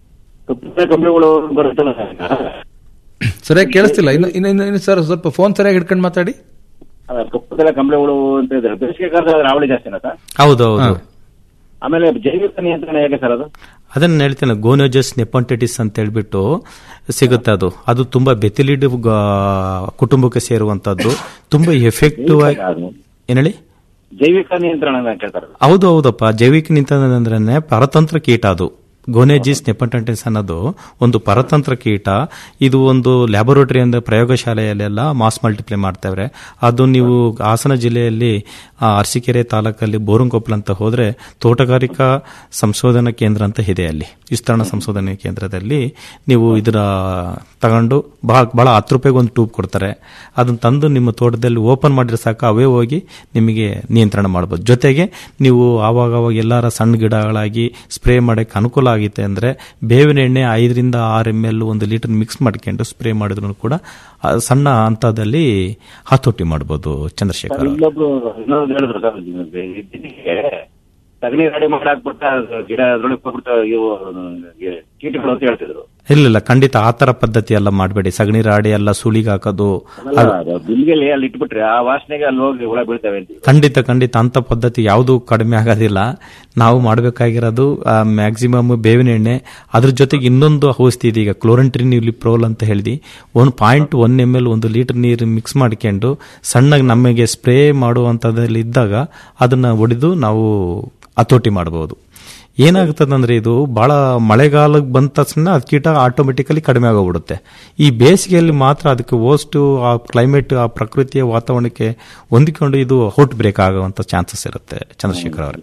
ಕಪ್ಪು ಕಂಬಳಿಗಳು ಬರುತ್ತಲ್ಲ ಸರ್ ಸರಿಯಾಗಿ ಕೇಳಿಸ್ತಿಲ್ಲ ಇನ್ನು ಇನ್ನು ಇನ್ನು- ಇನ್ನು ಸರ್ ಸ್ವಲ್ಪ ಫೋನ್ ಸರಿಯಾಗಿ ಹಿಡ್ಕೊಂಡು ಮಾತಾಡಿ ಅದ ಕಪ್ಪು ಕಂಬಳಿಗಳು ಅಂತ ಇದ್ದಾರೆ ಬೇಸಿಗೆ ಕಾಲದಲ್ಲಿ ರಾವಳಿ ಜಾಸ್ತಿನಾ ಸರ್ ಹೌದು ಹೌದು ಆಮೇಲೆ ಜೈವಿಕ ನಿಯಂತ್ರಣ ಹೇಗೆ ಸರ್ ಅದು ಅದನ್ನ ಹೇಳ್ತೇನೆ ಗೋನೋಜಸ್ ನೆಪಂಟೈಟಿಸ್ ಅಂತ ಹೇಳ್ಬಿಟ್ಟು ಸಿಗುತ್ತೆ ಅದು ಅದು ತುಂಬಾ ಬೆತಿಲಿಡ್ ಕುಟುಂಬಕ್ಕೆ ಸೇರುವಂತದ್ದು ತುಂಬಾ ಎಫೆಕ್ಟಿವ್ ಆಗಿ ಏನ್ ಹೇಳಿ ಜೈವಿಕ ನಿಯಂತ್ರಣ ಅಂತ ಕೇಳ್ತಾರೆ ಹೌದು ಹೌದಪ್ಪ ಜೈವಿಕ ನಿಂತಂದ್ರೆ ಅಂದ್ರೆ ಪರತಂತ್ರ ಕೀಟ ಅದು ಗೋನೆಜಿಸ್ ನೆಪಂಟೈಟಿಸ್ ಅನ್ನೋದು ಒಂದು ಪರತಂತ್ರ ಕೀಟ ಇದು ಒಂದು ಲ್ಯಾಬೊರೇಟರಿ ಅಂದ್ರೆ ಪ್ರಯೋಗಶಾಲೆಯಲ್ಲೆಲ್ಲ ಮಾಸ್ ಮಲ್ಟಿಪ್ಲೈ ಮಾಡ್ತೇವೆ ಅದು ನೀವು ಹಾಸನ ಜಿಲ್ಲೆಯಲ್ಲಿ ಆ, ಅರಸೀಕೆರೆ ತಾಲೂಕಲ್ಲಿ ಬೋರಂಕೊಪ್ಪಲ್ ಅಂತ ಹೋದ್ರೆ ತೋಟಗಾರಿಕಾ ಸಂಶೋಧನಾ ಕೇಂದ್ರ ಅಂತ ಇದೆ ಅಲ್ಲಿ ವಿಸ್ತರಣಾ ಸಂಶೋಧನಾ ಕೇಂದ್ರದಲ್ಲಿ ನೀವು ಇದರ ತಗೊಂಡು ಬಹಳ ಬಹಳ ಹತ್ತು ರೂಪಾಯಿಗೆ ಒಂದು ಟ್ಯೂಬ್ ಕೊಡ್ತಾರೆ ಅದನ್ನ ತಂದು ನಿಮ್ಮ ತೋಟದಲ್ಲಿ ಓಪನ್ ಮಾಡಿದ್ರೆ ಸಾಕು ಅವೇ ಹೋಗಿ ನಿಮಗೆ ನಿಯಂತ್ರಣ ಮಾಡ್ಬೋದು ಜೊತೆಗೆ ನೀವು ಆವಾಗ ಅವಾಗ ಎಲ್ಲಾರ ಸಣ್ಣ ಗಿಡಗಳಾಗಿ ಸ್ಪ್ರೇ ಮಾಡಕ್ಕೆ ಅನುಕೂಲ ಆಗಿದೆ ಅಂದ್ರೆ ಬೇವಿನ ಎಣ್ಣೆ ಐದರಿಂದ ಆರು ಎಮ್ ಎಲ್ ಒಂದು ಲೀಟರ್ ಮಿಕ್ಸ್ ಮಾಡ್ಕೊಂಡು ಸ್ಪ್ರೇ ಮಾಡಿದ್ರು ಕೂಡ ಆ ಸಣ್ಣ ಹಂತದಲ್ಲಿ ಹತೋಟಿ ಮಾಡ್ಬೋದು ಚಂದ್ರಶೇಖರ್ ಸರ್ ಅವ್ರೆ. ಇಲ್ಲೊಬ್ರು ಇನ್ನೊಂದು ಹೇಳಿದ್ರು ಸರ್ ಇದಕ್ಕೆ ಸಗಣಿ ರೆಡಿ ಮಾಡಿ ಹಾಕ್ಬಿಟ್ಟ ಗಿಡ ಅದ್ರೊಳಗೆ ಹೋಗ್ಬಿಟ್ಟು ಇವು ಆ, ಕೀಟಗಳು ಅಂತ ಹೇಳ್ತಿದ್ರು ಇಲ್ಲ ಇಲ್ಲ ಖಂಡಿತ ಆ ತರ ಪದ್ಧತಿ ಎಲ್ಲ ಮಾಡಬೇಡಿ ಸಗಣಿ ರಾಡಿ ಎಲ್ಲ ಸುಳಿಗೆ ಹಾಕೋದು ಅಲ್ಲ ಅದು ಬಿಲ್ಗೆಲಿ ಅಲ್ಲಿ ಇಟ್ಬಿಟ್ರೆ ಆ ವಾಸನೆಗೆ ಅಲ್ಲಿ ಹೋಗಿ ಹುಳ ಬೀಳ್ತವೆ ಅಂತ ಖಂಡಿತ ಖಂಡಿತ ಅಂತ ಪದ್ಧತಿ ಯಾವುದು ಕಡಿಮೆ ಆಗೋದಿಲ್ಲ ನಾವು ಮಾಡಬೇಕಾಗಿರೋದು ಮ್ಯಾಕ್ಸಿಮಮ್ ಬೇವಿನ ಎಣ್ಣೆ ಅದ್ರ ಜೊತೆಗೆ ಇನ್ನೊಂದು ಔಷಧಿ ಇದೆ ಈಗ ಕ್ಲೋರಂಟ್ರಿನ್ ಪ್ರೋಲ್ ಅಂತ ಹೇಳಿ one point one M L ಒಂದು ಲೀಟರ್ ನೀರು ಮಿಕ್ಸ್ ಮಾಡ್ಕೊಂಡು ಸಣ್ಣಗೆ ನಮಗೆ ಸ್ಪ್ರೇ ಮಾಡುವಂಥದ್ದಲ್ಲಿ ಇದ್ದಾಗ ಅದನ್ನ ಹೊಡೆದು ನಾವು ಹತೋಟಿ ಮಾಡಬಹುದು ಏನಾಗ್ತದಂದ್ರೆ ಇದು ಬಹಳ ಮಳೆಗಾಲಕ್ಕೆ ಬಂದ ತಕ್ಷಣ ಅದು ಕೀಟ ಆಟೋಮೆಟಿಕಲಿ ಕಡಿಮೆ ಆಗೋಗ್ಬಿಡುತ್ತೆ ಈ ಬೇಸಿಗೆಯಲ್ಲಿ ಮಾತ್ರ ಅದಕ್ಕೆ ಓಷ್ಟು ಆ ಕ್ಲೈಮೇಟ್ ಆ ಪ್ರಕೃತಿಯ ವಾತಾವರಣಕ್ಕೆ ಹೊಂದಿಕೊಂಡು ಇದು ಔಟ್ ಬ್ರೇಕ್ ಆಗುವಂತ ಚಾನ್ಸಸ್ ಇರುತ್ತೆ ಚಂದ್ರಶೇಖರ್ ಅವರೇ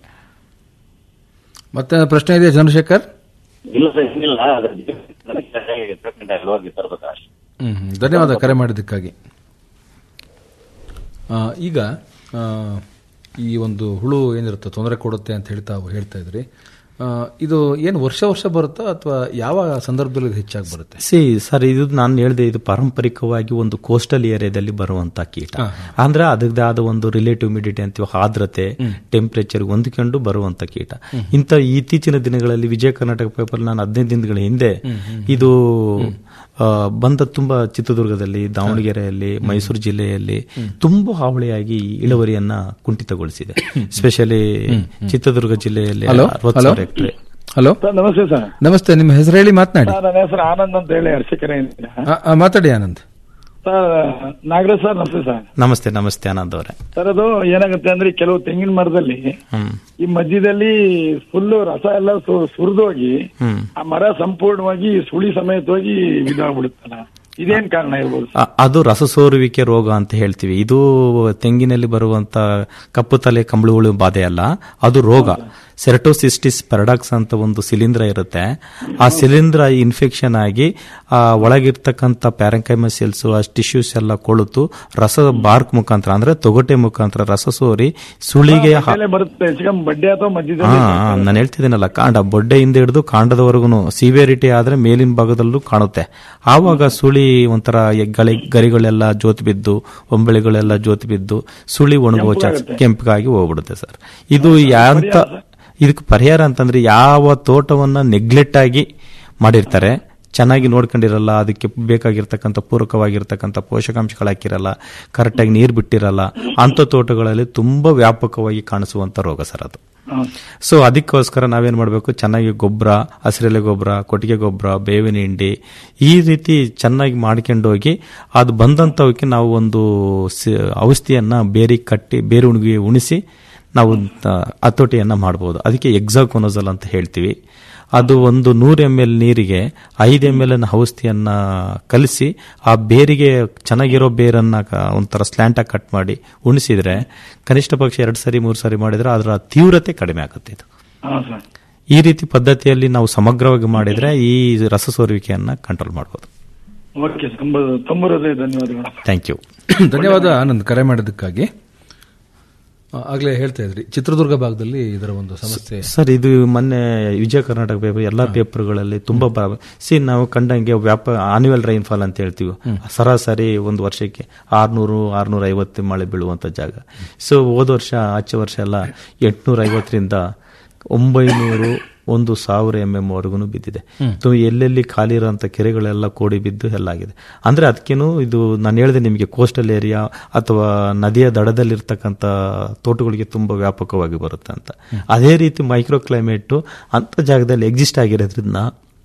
ಮತ್ತೆ ಪ್ರಶ್ನೆ ಇದೆಯಾ ಚಂದ್ರಶೇಖರ್ ಇಲ್ಲ ಸರ್ ಏನಿಲ್ಲ ಅದ್ರ ಟ್ರೀಟ್ಮೆಂಟ್ ಅಲ್ಲಿ ಹೋಗಿ ತರ್ಬೇಕು ಅಷ್ಟೇ ಹ್ಮ್ ಹ್ಮ್. ಧನ್ಯವಾದ ಕರೆ ಮಾಡಿದ್ದಕ್ಕಾಗಿ ಆ, ಈಗ ಆ, ಈ ಒಂದು ಹುಳು ಏನಿರುತ್ತೆ ತೊಂದರೆ ಕೊಡುತ್ತೆ ಅಂತ ಹೇಳ್ತಾ ಹೇಳ್ತಾ ಇದ್ರಿ ಆ, ಇದು ಏನು ವರ್ಷ ವರ್ಷ ಬರುತ್ತಾ ಅಥವಾ ಯಾವ ಸಂದರ್ಭದಲ್ಲಿ ಇದು ಹೆಚ್ಚಾಗಿ ಬರುತ್ತೆ ಸಿ ಸರ್ ಇದು ನಾನು ಹೇಳಿದೆ ಇದು ಪಾರಂಪರಿಕವಾಗಿ ಒಂದು ಕೋಸ್ಟಲ್ ಏರಿಯಾದಲ್ಲಿ ಬರುವಂತ ಕೀಟ ಹಾ, ಅಂದ್ರೆ ಅದಕ್ಕೆ ಆದ ಒಂದು ರಿಲೇಟಿವ್ ಮಿಡಿಟಿ ಅಂತೀವಿ ಆರ್ದ್ರತೆ ಟೆಂಪರೇಚರ್ ಹೊಂದಿಕೊಂಡು ಬರುವಂತ ಕೀಟ ಇಂಥ ಇತ್ತೀಚಿನ ದಿನಗಳಲ್ಲಿ ವಿಜಯ ಕರ್ನಾಟಕ ಪೇಪರ್ ನಾನು ಹದಿನೈದು ದಿನಗಳ ಹಿಂದೆ ಇದು ಆ, ಬಂದ ತುಂಬಾ ಚಿತ್ರದುರ್ಗದಲ್ಲಿ ದಾವಣಗೆರೆಯಲ್ಲಿ ಮೈಸೂರು ಜಿಲ್ಲೆಯಲ್ಲಿ ತುಂಬಾ ಹಾವಳಿಯಾಗಿ ಇಳುವರಿಯನ್ನ ಕುಂಠಿತಗೊಳಿಸಿದೆ ಸ್ಪೆಷಲಿ ಚಿತ್ರದುರ್ಗ ಜಿಲ್ಲೆಯಲ್ಲಿ ಹಲೋ ಅರವತ್ತು ಹಲೋ ಸಾವಿರ ಎಕರೆ ಹಲೋ ಸರ್ ನಮಸ್ತೆ ಸರ್ ನಮಸ್ತೆ ನಿಮ್ಮ ಹೆಸರು ಹೇಳಿ ಮಾತನಾಡಿ ಸರ್ ನನ್ನ ಹೆಸರು ಆನಂದ್ ಅಂತ ಹೇಳಿ ಅರಸಿಕೆರೆಯಿಂದ ಆ, ಆ, ಮಾತಾಡಿ ಆನಂದ್ ಸರ್ ನಾಗರಾಜ್ ಸರ್ ನಮಸ್ತೆ ಸರ್ ನಮಸ್ತೆ ನಮಸ್ತೆ ಆನಂದ್ ಅವರೇ ಸರ್ ಅದು ಏನಾಗುತ್ತೆ ಅಂದ್ರೆ ಕೆಲವು ತೆಂಗಿನ ಮರದಲ್ಲಿ ಹ್ಮ್ ಈ ಮಧ್ಯದಲ್ಲಿ ಫುಲ್ ರಸ ಎಲ್ಲ ಸು- ಸುರಿದೋಗಿ ಹ್ಮ್ ಆ ಮರ ಸಂಪೂರ್ಣವಾಗಿ ಸುಳಿ ಸಮೇತವಾಗಿ ಇದಾಗ್ಬಿಡುತ್ತಲ್ಲ ಇದೇನ್ ಕಾರಣ ಇರ್ಬೋದು ಅ- ಅದು ರಸಸೋರುವಿಕೆ ರೋಗ ಅಂತ ಹೇಳ್ತೀವಿ ಇದು ತೆಂಗಿನಲ್ಲಿ ಬರುವಂತ ಕಪ್ಪು ತಲೆ ಕಂಬಳುಗಳು ಬಾಧೆ ಅಲ್ಲ ಅದು ರೋಗ ಸೆರಟೋಸಿಸ್ಟಿಸ್ ಪೆರಡಾಕ್ಸ್ ಅಂತ ಒಂದು ಶಿಲೀಂಧ್ರ ಇರುತ್ತೆ ಆ ಶಿಲೀಂಧ್ರ ಇನ್ಫೆಕ್ಷನ್ ಆಗಿ ಆ ಒಳಗಿರ್ತಕ್ಕಂಥ ಪ್ಯಾರಂಕೈಮ ಸೆಲ್ಸ್ ಆ ಟಿಶ್ಯೂಸ್ ಎಲ್ಲ ಕೊಳುತು ರಸ ಬಾರ್ಕ್ ಮುಖಾಂತರ ಅಂದ್ರೆ ತೊಗಟೆ ಮುಖಾಂತರ ರಸ ಸೋರಿ ಸುಳಿಗೆ ಹ- ಮೇಲೆ ಬರುತ್ತೆ ಚಿಕನ್ ಬಡ್ಡೆ ಅಥವಾ ಹಾ ಮಧ್ಯದಲ್ಲಿ ನಾನು ಹೇಳ್ತಿದ್ದೀನಲ್ಲ ಕಾಂಡ ಬೊಡ್ಡೆಯಿಂದ ಹಿಡಿದು ಕಾಂಡದವರೆಗೂ ಸಿವಿಯರಿಟಿ ಆದ್ರೆ ಮೇಲಿನ ಭಾಗದಲ್ಲೂ ಕಾಣುತ್ತೆ ಆವಾಗ ಸುಳಿ ಒಂಥರ ಎ- ಗಳಿ ಗರಿಗಳೆಲ್ಲ ಜೋತ್ ಬಿದ್ದು ಒಂಬಳಿಗಳೆಲ್ಲ ಜೋತ್ ಬಿದ್ದು ಸುಳಿ ಒಣಗುವ ಚಾನ್ಸ್ ಕೆಂಪಗಾಗಿ ಹೋಗ್ಬಿಡುತ್ತೆ ಸರ್ ಇದು ಯಾಂತ ಇದಕ್ಕೆ ಪರಿಹಾರ ಅಂತಂದ್ರೆ ಯಾವ ತೋಟವನ್ನ ನೆಗ್ಲೆಕ್ಟ್ ಆಗಿ ಮಾಡಿರ್ತಾರೆ ಚೆನ್ನಾಗಿ ನೋಡ್ಕೊಂಡಿರಲ್ಲ ಅದಕ್ಕೆ ಬೇಕಾಗಿರ್ತಕ್ಕಂಥ ಪೂರಕವಾಗಿರ್ತಕ್ಕಂಥ ಪೋಷಕಾಂಶಗಳು ಹಾಕಿರಲ್ಲ ಕರೆಕ್ಟಾಗಿ ನೀರು ಬಿಟ್ಟಿರಲ್ಲ ಅಂಥ ತೋಟಗಳಲ್ಲಿ ತುಂಬಾ ವ್ಯಾಪಕವಾಗಿ ಕಾಣಿಸುವಂತ ರೋಗ ಸರ್ ಅದು ಸೊ ಅದಕ್ಕೋಸ್ಕರ ನಾವೇನ್ ಮಾಡಬೇಕು ಚೆನ್ನಾಗಿ ಗೊಬ್ಬರ ಹಸಿರೆಲೆ ಗೊಬ್ಬರ ಕೊಟ್ಟಿಗೆ ಗೊಬ್ಬರ ಬೇವಿನ ಹಿಂಡಿ ಈ ರೀತಿ ಚೆನ್ನಾಗಿ ಮಾಡ್ಕೊಂಡೋಗಿ ಅದು ಬಂದಂಥವಕ್ಕೆ ನಾವು ಒಂದು ಸಿ- ಔಷಧಿಯನ್ನ ಬೇರಿಗೆ ಕಟ್ಟಿ ಬೇರೆ ಉಣಗಿ ಉಣಿಸಿ ನಾವು ತ- ಹತೋಟಿಯನ್ನ ಮಾಡ್ಬೋದು ಅದಕ್ಕೆ ಎಕ್ಸಾಕೋನೋಸಲ್ ಅಂತ ಹೇಳ್ತೀವಿ ಅದು ಒಂದು ನೂರು ಎಮ್ ಎಲ್ ನೀರಿಗೆ ಐದು ಎಮ್ ಎಲ್ ಔಷಧಿಯನ್ನ ಕಲಿಸಿ ಆ ಬೇರಿಗೆ ಚೆನ್ನಾಗಿರೋ ಬೇರನ್ನ ಕ- ಒಂಥರ ಸ್ಲ್ಯಾಂಟಾಗಿ ಕಟ್ ಮಾಡಿ ಉಣಿಸಿದ್ರೆ ಕನಿಷ್ಠ ಪಕ್ಷ ಎರಡು ಸರಿ ಮೂರು ಸರಿ ಮಾಡಿದ್ರೆ ಅದರ ತೀವ್ರತೆ ಕಡಿಮೆ ಆಗುತ್ತೆ ಇದು ಹಾ ಸರ್ ಈ ರೀತಿ ಪದ್ಧತಿಯಲ್ಲಿ ನಾವು ಸಮಗ್ರವಾಗಿ ಮಾಡಿದ್ರೆ ಈ ರಸ ಸೋರುವಿಕೆಯನ್ನ ಕಂಟ್ರೋಲ್ ಮಾಡಬಹುದು ಓಕೆ ತುಂಬ ತುಂಬ ಹೃದಯ ಧನ್ಯವಾದಗಳು ಥ್ಯಾಂಕ್ ಯು ಧನ್ಯವಾದ ಆನಂದ್ ಕರೆ ಮಾಡಿದ್ದಕ್ಕಾಗಿ ಆ, ಆಗ್ಲೇ ಹೇಳ್ತಾ ಇದ್ರಿ ಚಿತ್ರದುರ್ಗ ಭಾಗದಲ್ಲಿ ಇದರ ಒಂದು ಸಮಸ್ಯೆ ಸರ್ ಇದು ಮೊನ್ನೆ ವಿಜಯ ಕರ್ನಾಟಕ ಪೇಪರ್ ಎಲ್ಲಾ ಪೇಪರ್ಗಳಲ್ಲಿ ತುಂಬಾ ಬ- ಸಿ ನಾವು ಕಂಡಂಗೆ ವ್ಯಾಪ ಆನ್ಯುವಲ್ ರೈನ್ಫಾಲ್ ಅಂತ ಹೇಳ್ತೀವಿ ಸರಾಸರಿ ಒಂದು ವರ್ಷಕ್ಕೆ ಆರ್ನೂರು ಆರ್ನೂರ ಐವತ್ತು ಮಳೆ ಬೀಳುವಂತ ಜಾಗ ಸೊ ಹೋದ ವರ್ಷ ಆಚೆ ವರ್ಷ ಎಲ್ಲ ಎಂಟ್ನೂರ ಐವತ್ತರಿಂದ ಒಂಬೈನೂರು ಒಂದು ಸಾವಿರ ಎಂ ಎಂ ವರೆಗೂ ಬಿದ್ದಿದೆ ಹ್ಮ್. ಸೊ ಎಲ್ಲೆಲ್ಲಿ ಖಾಲಿ ಇರೋಂಥ ಕೆರೆಗಳೆಲ್ಲ ಕೋಡಿ ಬಿದ್ದು ಎಲ್ಲಾಗಿದೆ ಅಂದ್ರೆ ಅದಕ್ಕೇನು ಇದು ನಾನು ಹೇಳಿದೆ ನಿಮಗೆ ಕೋಸ್ಟಲ್ ಏರಿಯಾ ಅಥವಾ ನದಿಯ ದಡದಲ್ಲಿರ್ತಕ್ಕಂಥ ತೋಟಗಳಿಗೆ ತುಂಬಾ ವ್ಯಾಪಕವಾಗಿ ಬರುತ್ತೆ ಅಂತ ಅದೇ ರೀತಿ ಮೈಕ್ರೋ ಕ್ಲೈಮೇಟ್ ಅಂತ ಜಾಗದಲ್ಲಿ ಎಕ್ಸಿಸ್ಟ್ ಆಗಿರೋದ್ರಿಂದ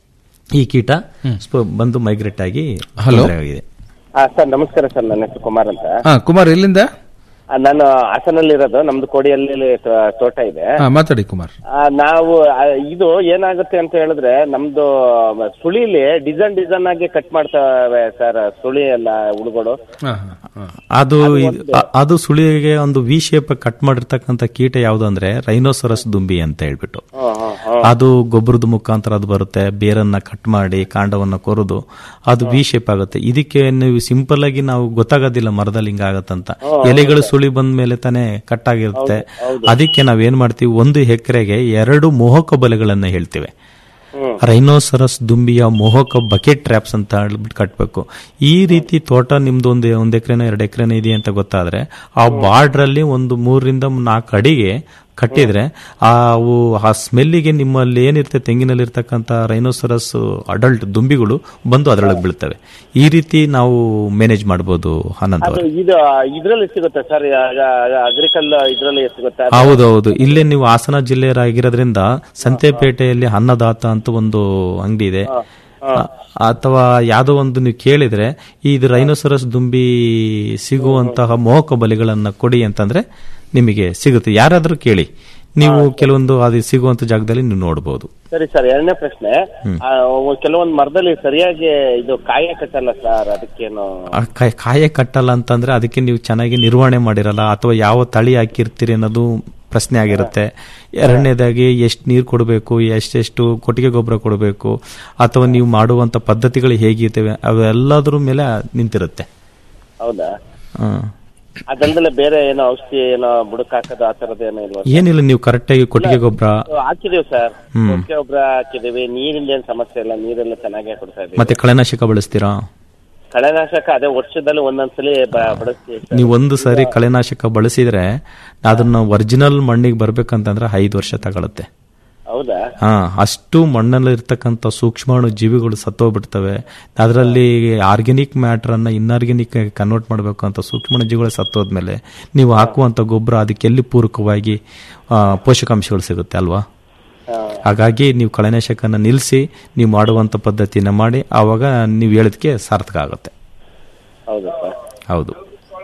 ಈ ಕೀಟ ಸ್ಪ- ಬಂದು ಮೈಗ್ರೇಟ್ ಆಗಿ Hello? ತೊಂದ್ರೆ ಆಗಿದೆ ಸರ್ ನಮಸ್ಕಾರ ಸರ್ ನನ್ನ ಹೆಸರು ಕುಮಾರ್ ಅಂತ ಹಾ ಕುಮಾರ್ ಎಲ್ಲಿಂದ ಆ, ನಾನು ಹಾಸನಲ್ಲಿ ಇರೋದು ನಮ್ದು ಕೋಡಿಯಲ್ಲಿ ತೋ- ತೋಟ ಇದೆ ಹಾ ಮಾತಾಡಿ ಕುಮಾರ್ ಆ, ನಾವು ಆ, ಇದು ಏನಾಗುತ್ತೆ ಅಂತ ಹೇಳಿದ್ರೆ ನಮ್ದು ಸುಳಿಲಿ ಡಿಸೈನ್ ಡಿಸೈನ್ ಆಗಿ ಕಟ್ ಮಾಡ್ತಾವೆ ಸರ್ ಸುಳಿ ಎಲ್ಲ ಹುಳುಗಳು ಹಾ, ಹಾ, ಹಾ. ಅದು ಇದ್- ಅ- ಅದು ಸುಳಿಗೆ ಒಂದು ವಿ ಶೇಪ್ ಕಟ್ ಮಾಡಿರ್ತಕ್ಕಂಥ ಕೀಟ ಯಾವುದು ಅಂದ್ರೆ ರೈನೋಸರಸ್ ದುಂಬಿ ಅಂತ ಹೇಳ್ಬಿಟ್ಟು ಹ್ಮ್, ಹ್ಮ್, ಹ್ಮ್. ಅದು ಗೊಬ್ಬರದ ಮುಖಾಂತರ ಅದು ಬರುತ್ತೆ ಬೇರನ್ನ ಕಟ್ ಮಾಡಿ ಕಾಂಡವನ್ನ ಕೊರೆದು ಅದು ವಿ ಶೇಪ್ ಆಗುತ್ತೆ ಇದಕ್ಕೆ ನೀವು ಸಿಂಪಲ್ ಆಗಿ ನಾವು ಗೊತ್ತಾಗೋದಿಲ್ಲ ಮರದಲ್ಲಿ ಹಿಂಗಾಗತ್ತಂತ ಎಲೆಗಳು ಸುಳಿ ಬಂದ ಮೇಲೆ ತಾನೇ ಕಟ್ ಆಗಿರುತ್ತೆ ಅದಕ್ಕೆ ನಾವೇನ್ ಮಾಡ್ತೀವಿ ಒಂದು ಎಕರೆಗೆ ಎರಡು ಮೋಹಕ ಬಲೆಗಳನ್ನ ಹೇಳ್ತೇವೆ ರೈನೋಸರಸ್ ದುಂಬಿಯ ಮೋಹಕ ಬಕೆಟ್ ಟ್ರ್ಯಾಪ್ಸ್ ಅಂತ ಹೇಳ್ಬಿಟ್ಟು ಕಟ್ಟಬೇಕು ಈ ರೀತಿ ತೋಟ ನಿಮ್ದು ಒಂದು ಒಂದ್ ಎಕರೆನ ಎರಡು ಎಕರೆನ ಇದೆ ಅಂತ ಗೊತ್ತಾದ್ರೆ ಆ ಬಾರ್ಡ್ರ್ ಅಲ್ಲಿ ಒಂದು ಮೂರರಿಂದ ನಾಲ್ಕು ಅಡಿಗೆ ಕಟ್ಟಿದ್ರೆ ಆ ಅವು ಆ ಸ್ಮೆಲ್ಲಿಗೆ ನಿಮ್ಮಲ್ಲಿ ಏನಿರುತ್ತೆ ತೆಂಗಿನಲ್ಲಿ ಇರ್ತಕ್ಕಂಥ ರೈನೋಸರಸ್ ಅಡಲ್ಟ್ ದುಂಬಿಗಳು ಬಂದು ಅದರೊಳಗೆ ಬೀಳ್ತವೆ ಈ ರೀತಿ ನಾವು ಮ್ಯಾನೇಜ್ ಮಾಡ್ಬೋದು ಆನಂದ್ ಅದು ಅವರೇ ಇದು ಇದ್ರಲ್ಲಿ ಸಿಗುತ್ತೆ ಸರ್ ಅಗ್ರಿಕಲ್ ಇದ್ರಲ್ಲಿ ಸಿಗುತ್ತೆ ಅದು- ಹೌದೌದು ಇಲ್ಲೇ ನೀವು ಹಾಸನ ಜಿಲ್ಲೆಯರಾಗಿರೋದ್ರಿಂದ ಸಂತೆಪೇಟೆಯಲ್ಲಿ ಅನ್ನದಾತ ಅಂತ ಒಂದು ಅಂಗಡಿ ಇದೆ ಅ- ಅಥವಾ ಯಾವುದೋ ಒಂದು ನೀವು ಕೇಳಿದ್ರೆ ಈ ಇದು ರೈನೋಸರಸ್ ದುಂಬಿ ಸಿಗುವಂತಹ ಮೋಹಕ ಬಲಿಗಳನ್ನ ಕೊಡಿ ಅಂತಂದ್ರೆ ನಿಮಗೆ ಸಿಗುತ್ತೆ ಯಾರಾದ್ರೂ ಕೇಳಿ ನೀವು ಕೆಲವೊಂದು ಅದು ಸಿಗುವಂತ ಜಾಗದಲ್ಲಿ ನೀವು ನೋಡಬಹುದು ಸರಿ ಸರ್ ಎರಡನೇ ಪ್ರಶ್ನೆ ಹ್ಮ್. ಆ, ಕೆಲವೊಂದು ಮರದಲ್ಲಿ ಸರಿಯಾಗಿ ಇದು ಕಾಯ ಕಟ್ಟಲ್ಲ ಸರ್ ಅದಕ್ಕೇನು ಆ ಕಾಯ- ಕಾಯ ಕಟ್ಟಲ್ಲ ಅಂತಂದ್ರೆ ಅದಕ್ಕೆ ನೀವು ಚೆನ್ನಾಗಿ ನಿರ್ವಹಣೆ ಮಾಡಿರಲ್ಲ ಅಥವಾ ಯಾವ ತಳಿ ಹಾಕಿರ್ತೀರಿ ಅನ್ನೋದು ಪ್ರಶ್ನೆ ಆಗಿರುತ್ತೆ ಎರಡನೇದಾಗಿ ಎಷ್ಟು ನೀರು ಕೊಡಬೇಕು ಎಷ್ಟೆಷ್ಟು ಕೊಟ್ಟಿಗೆ ಗೊಬ್ಬರ ಕೊಡಬೇಕು ಅಥವಾ ನೀವು ಮಾಡುವಂತ ಪದ್ಧತಿಗಳು ಹೇಗಿರ್ತವೆ ಅವೆಲ್ಲದ್ರ ಮೇಲೆ ನಿಂತಿರುತ್ತೆ ಹೌದಾ ಹ್ಮ್. ಅದಲ್ದಲೆ ಬೇರೆ ಏನೋ ಔಷಧಿ ಏನೋ ಬುಡಕ್ ಹಾಕೋದು ಆ ತರದ್ ಏನೋ ಇಲ್ವಾ ಏನಿಲ್ಲ ನೀವು ಕರೆಕ್ಟಾಗಿ ಕೊಟ್ಟಿಗೆ ಗೊಬ್ಬರ ಹಾಕಿದೀವಿ ಸರ್ ಹ್ಮ್. ಕೊಟ್ಟಿಗೆ ಗೊಬ್ಬರ ಹಾಕಿದೀವಿ ನೀರಿಂದ ಏನ್ ಸಮಸ್ಯೆ ಇಲ್ಲ ನೀರೆಲ್ಲ ಚೆನ್ನಾಗೇ ಕೊಡ್ತಾ ಇದೀವಿ ಮತ್ತೆ ಕಳೆನಾಶಕ ಬಳಸ್ತೀರಾ ಕಳೆನಾಶಕ ಅದೇ ವರ್ಷದಲ್ಲಿ ಒಂದೊಂದ್ಸಲಿ ಬ- ಬಳಸ್ತೀವಿ ಸರ್. ನೀವು ಒಂದು ಸಾರಿ ಕಳೆನಾಶಕ ಬಳಸಿದ್ರೆ ಅದನ್ನ ಒರಿಜಿನಲ್ ಮಣ್ಣಿಗೆ ಬರ್ಬೇಕಂತಂದ್ರೆ ಐದು ವರ್ಷ ತಗೊಳುತ್ತೆ ಹೌದಾ ಹಾ ಅಷ್ಟು ಮಣ್ಣಲ್ಲಿ ಇರ್ತಕ್ಕಂಥ ಸೂಕ್ಷ್ಮಾಣು ಜೀವಿಗಳು ಸತ್ತೋಗ್ಬಿಡ್ತವೆ ಅದರಲ್ಲಿ ಆರ್ಗ್ಯಾನಿಕ್ ಮ್ಯಾಟರ್ ಅನ್ನ ಇನ್ಆರ್ಗ್ಯಾನಿಕ್ ಕನ್ವರ್ಟ್ ಮಾಡಬೇಕು ಅಂತ ಸೂಕ್ಷ್ಮಾಣು ಜೀವಿಗಳು ಸತ್ತೋದ್ಮೇಲೆ ನೀವು ಹಾಕುವಂತ ಗೊಬ್ಬರ ಅದಕ್ಕೆ ಎಲ್ಲಿ ಪೂರಕವಾಗಿ ಆ, ಪೋಷಕಾಂಶಗಳು ಸಿಗುತ್ತೆ ಅಲ್ವಾ ಹಾಗಾಗಿ ನೀವು ಕಳೆನಾಶಕನ ನಿಲ್ಲಿಸಿ ನೀವು ಮಾಡುವಂತ ಪದ್ಧತಿನ ಮಾಡಿ ಆವಾಗ ನೀವು ಹೇಳಿದಕ್ಕೆ ಸಾರ್ಥಕ ಆಗುತ್ತೆ ಹೌದಾ ಸರ್ ಹೌದು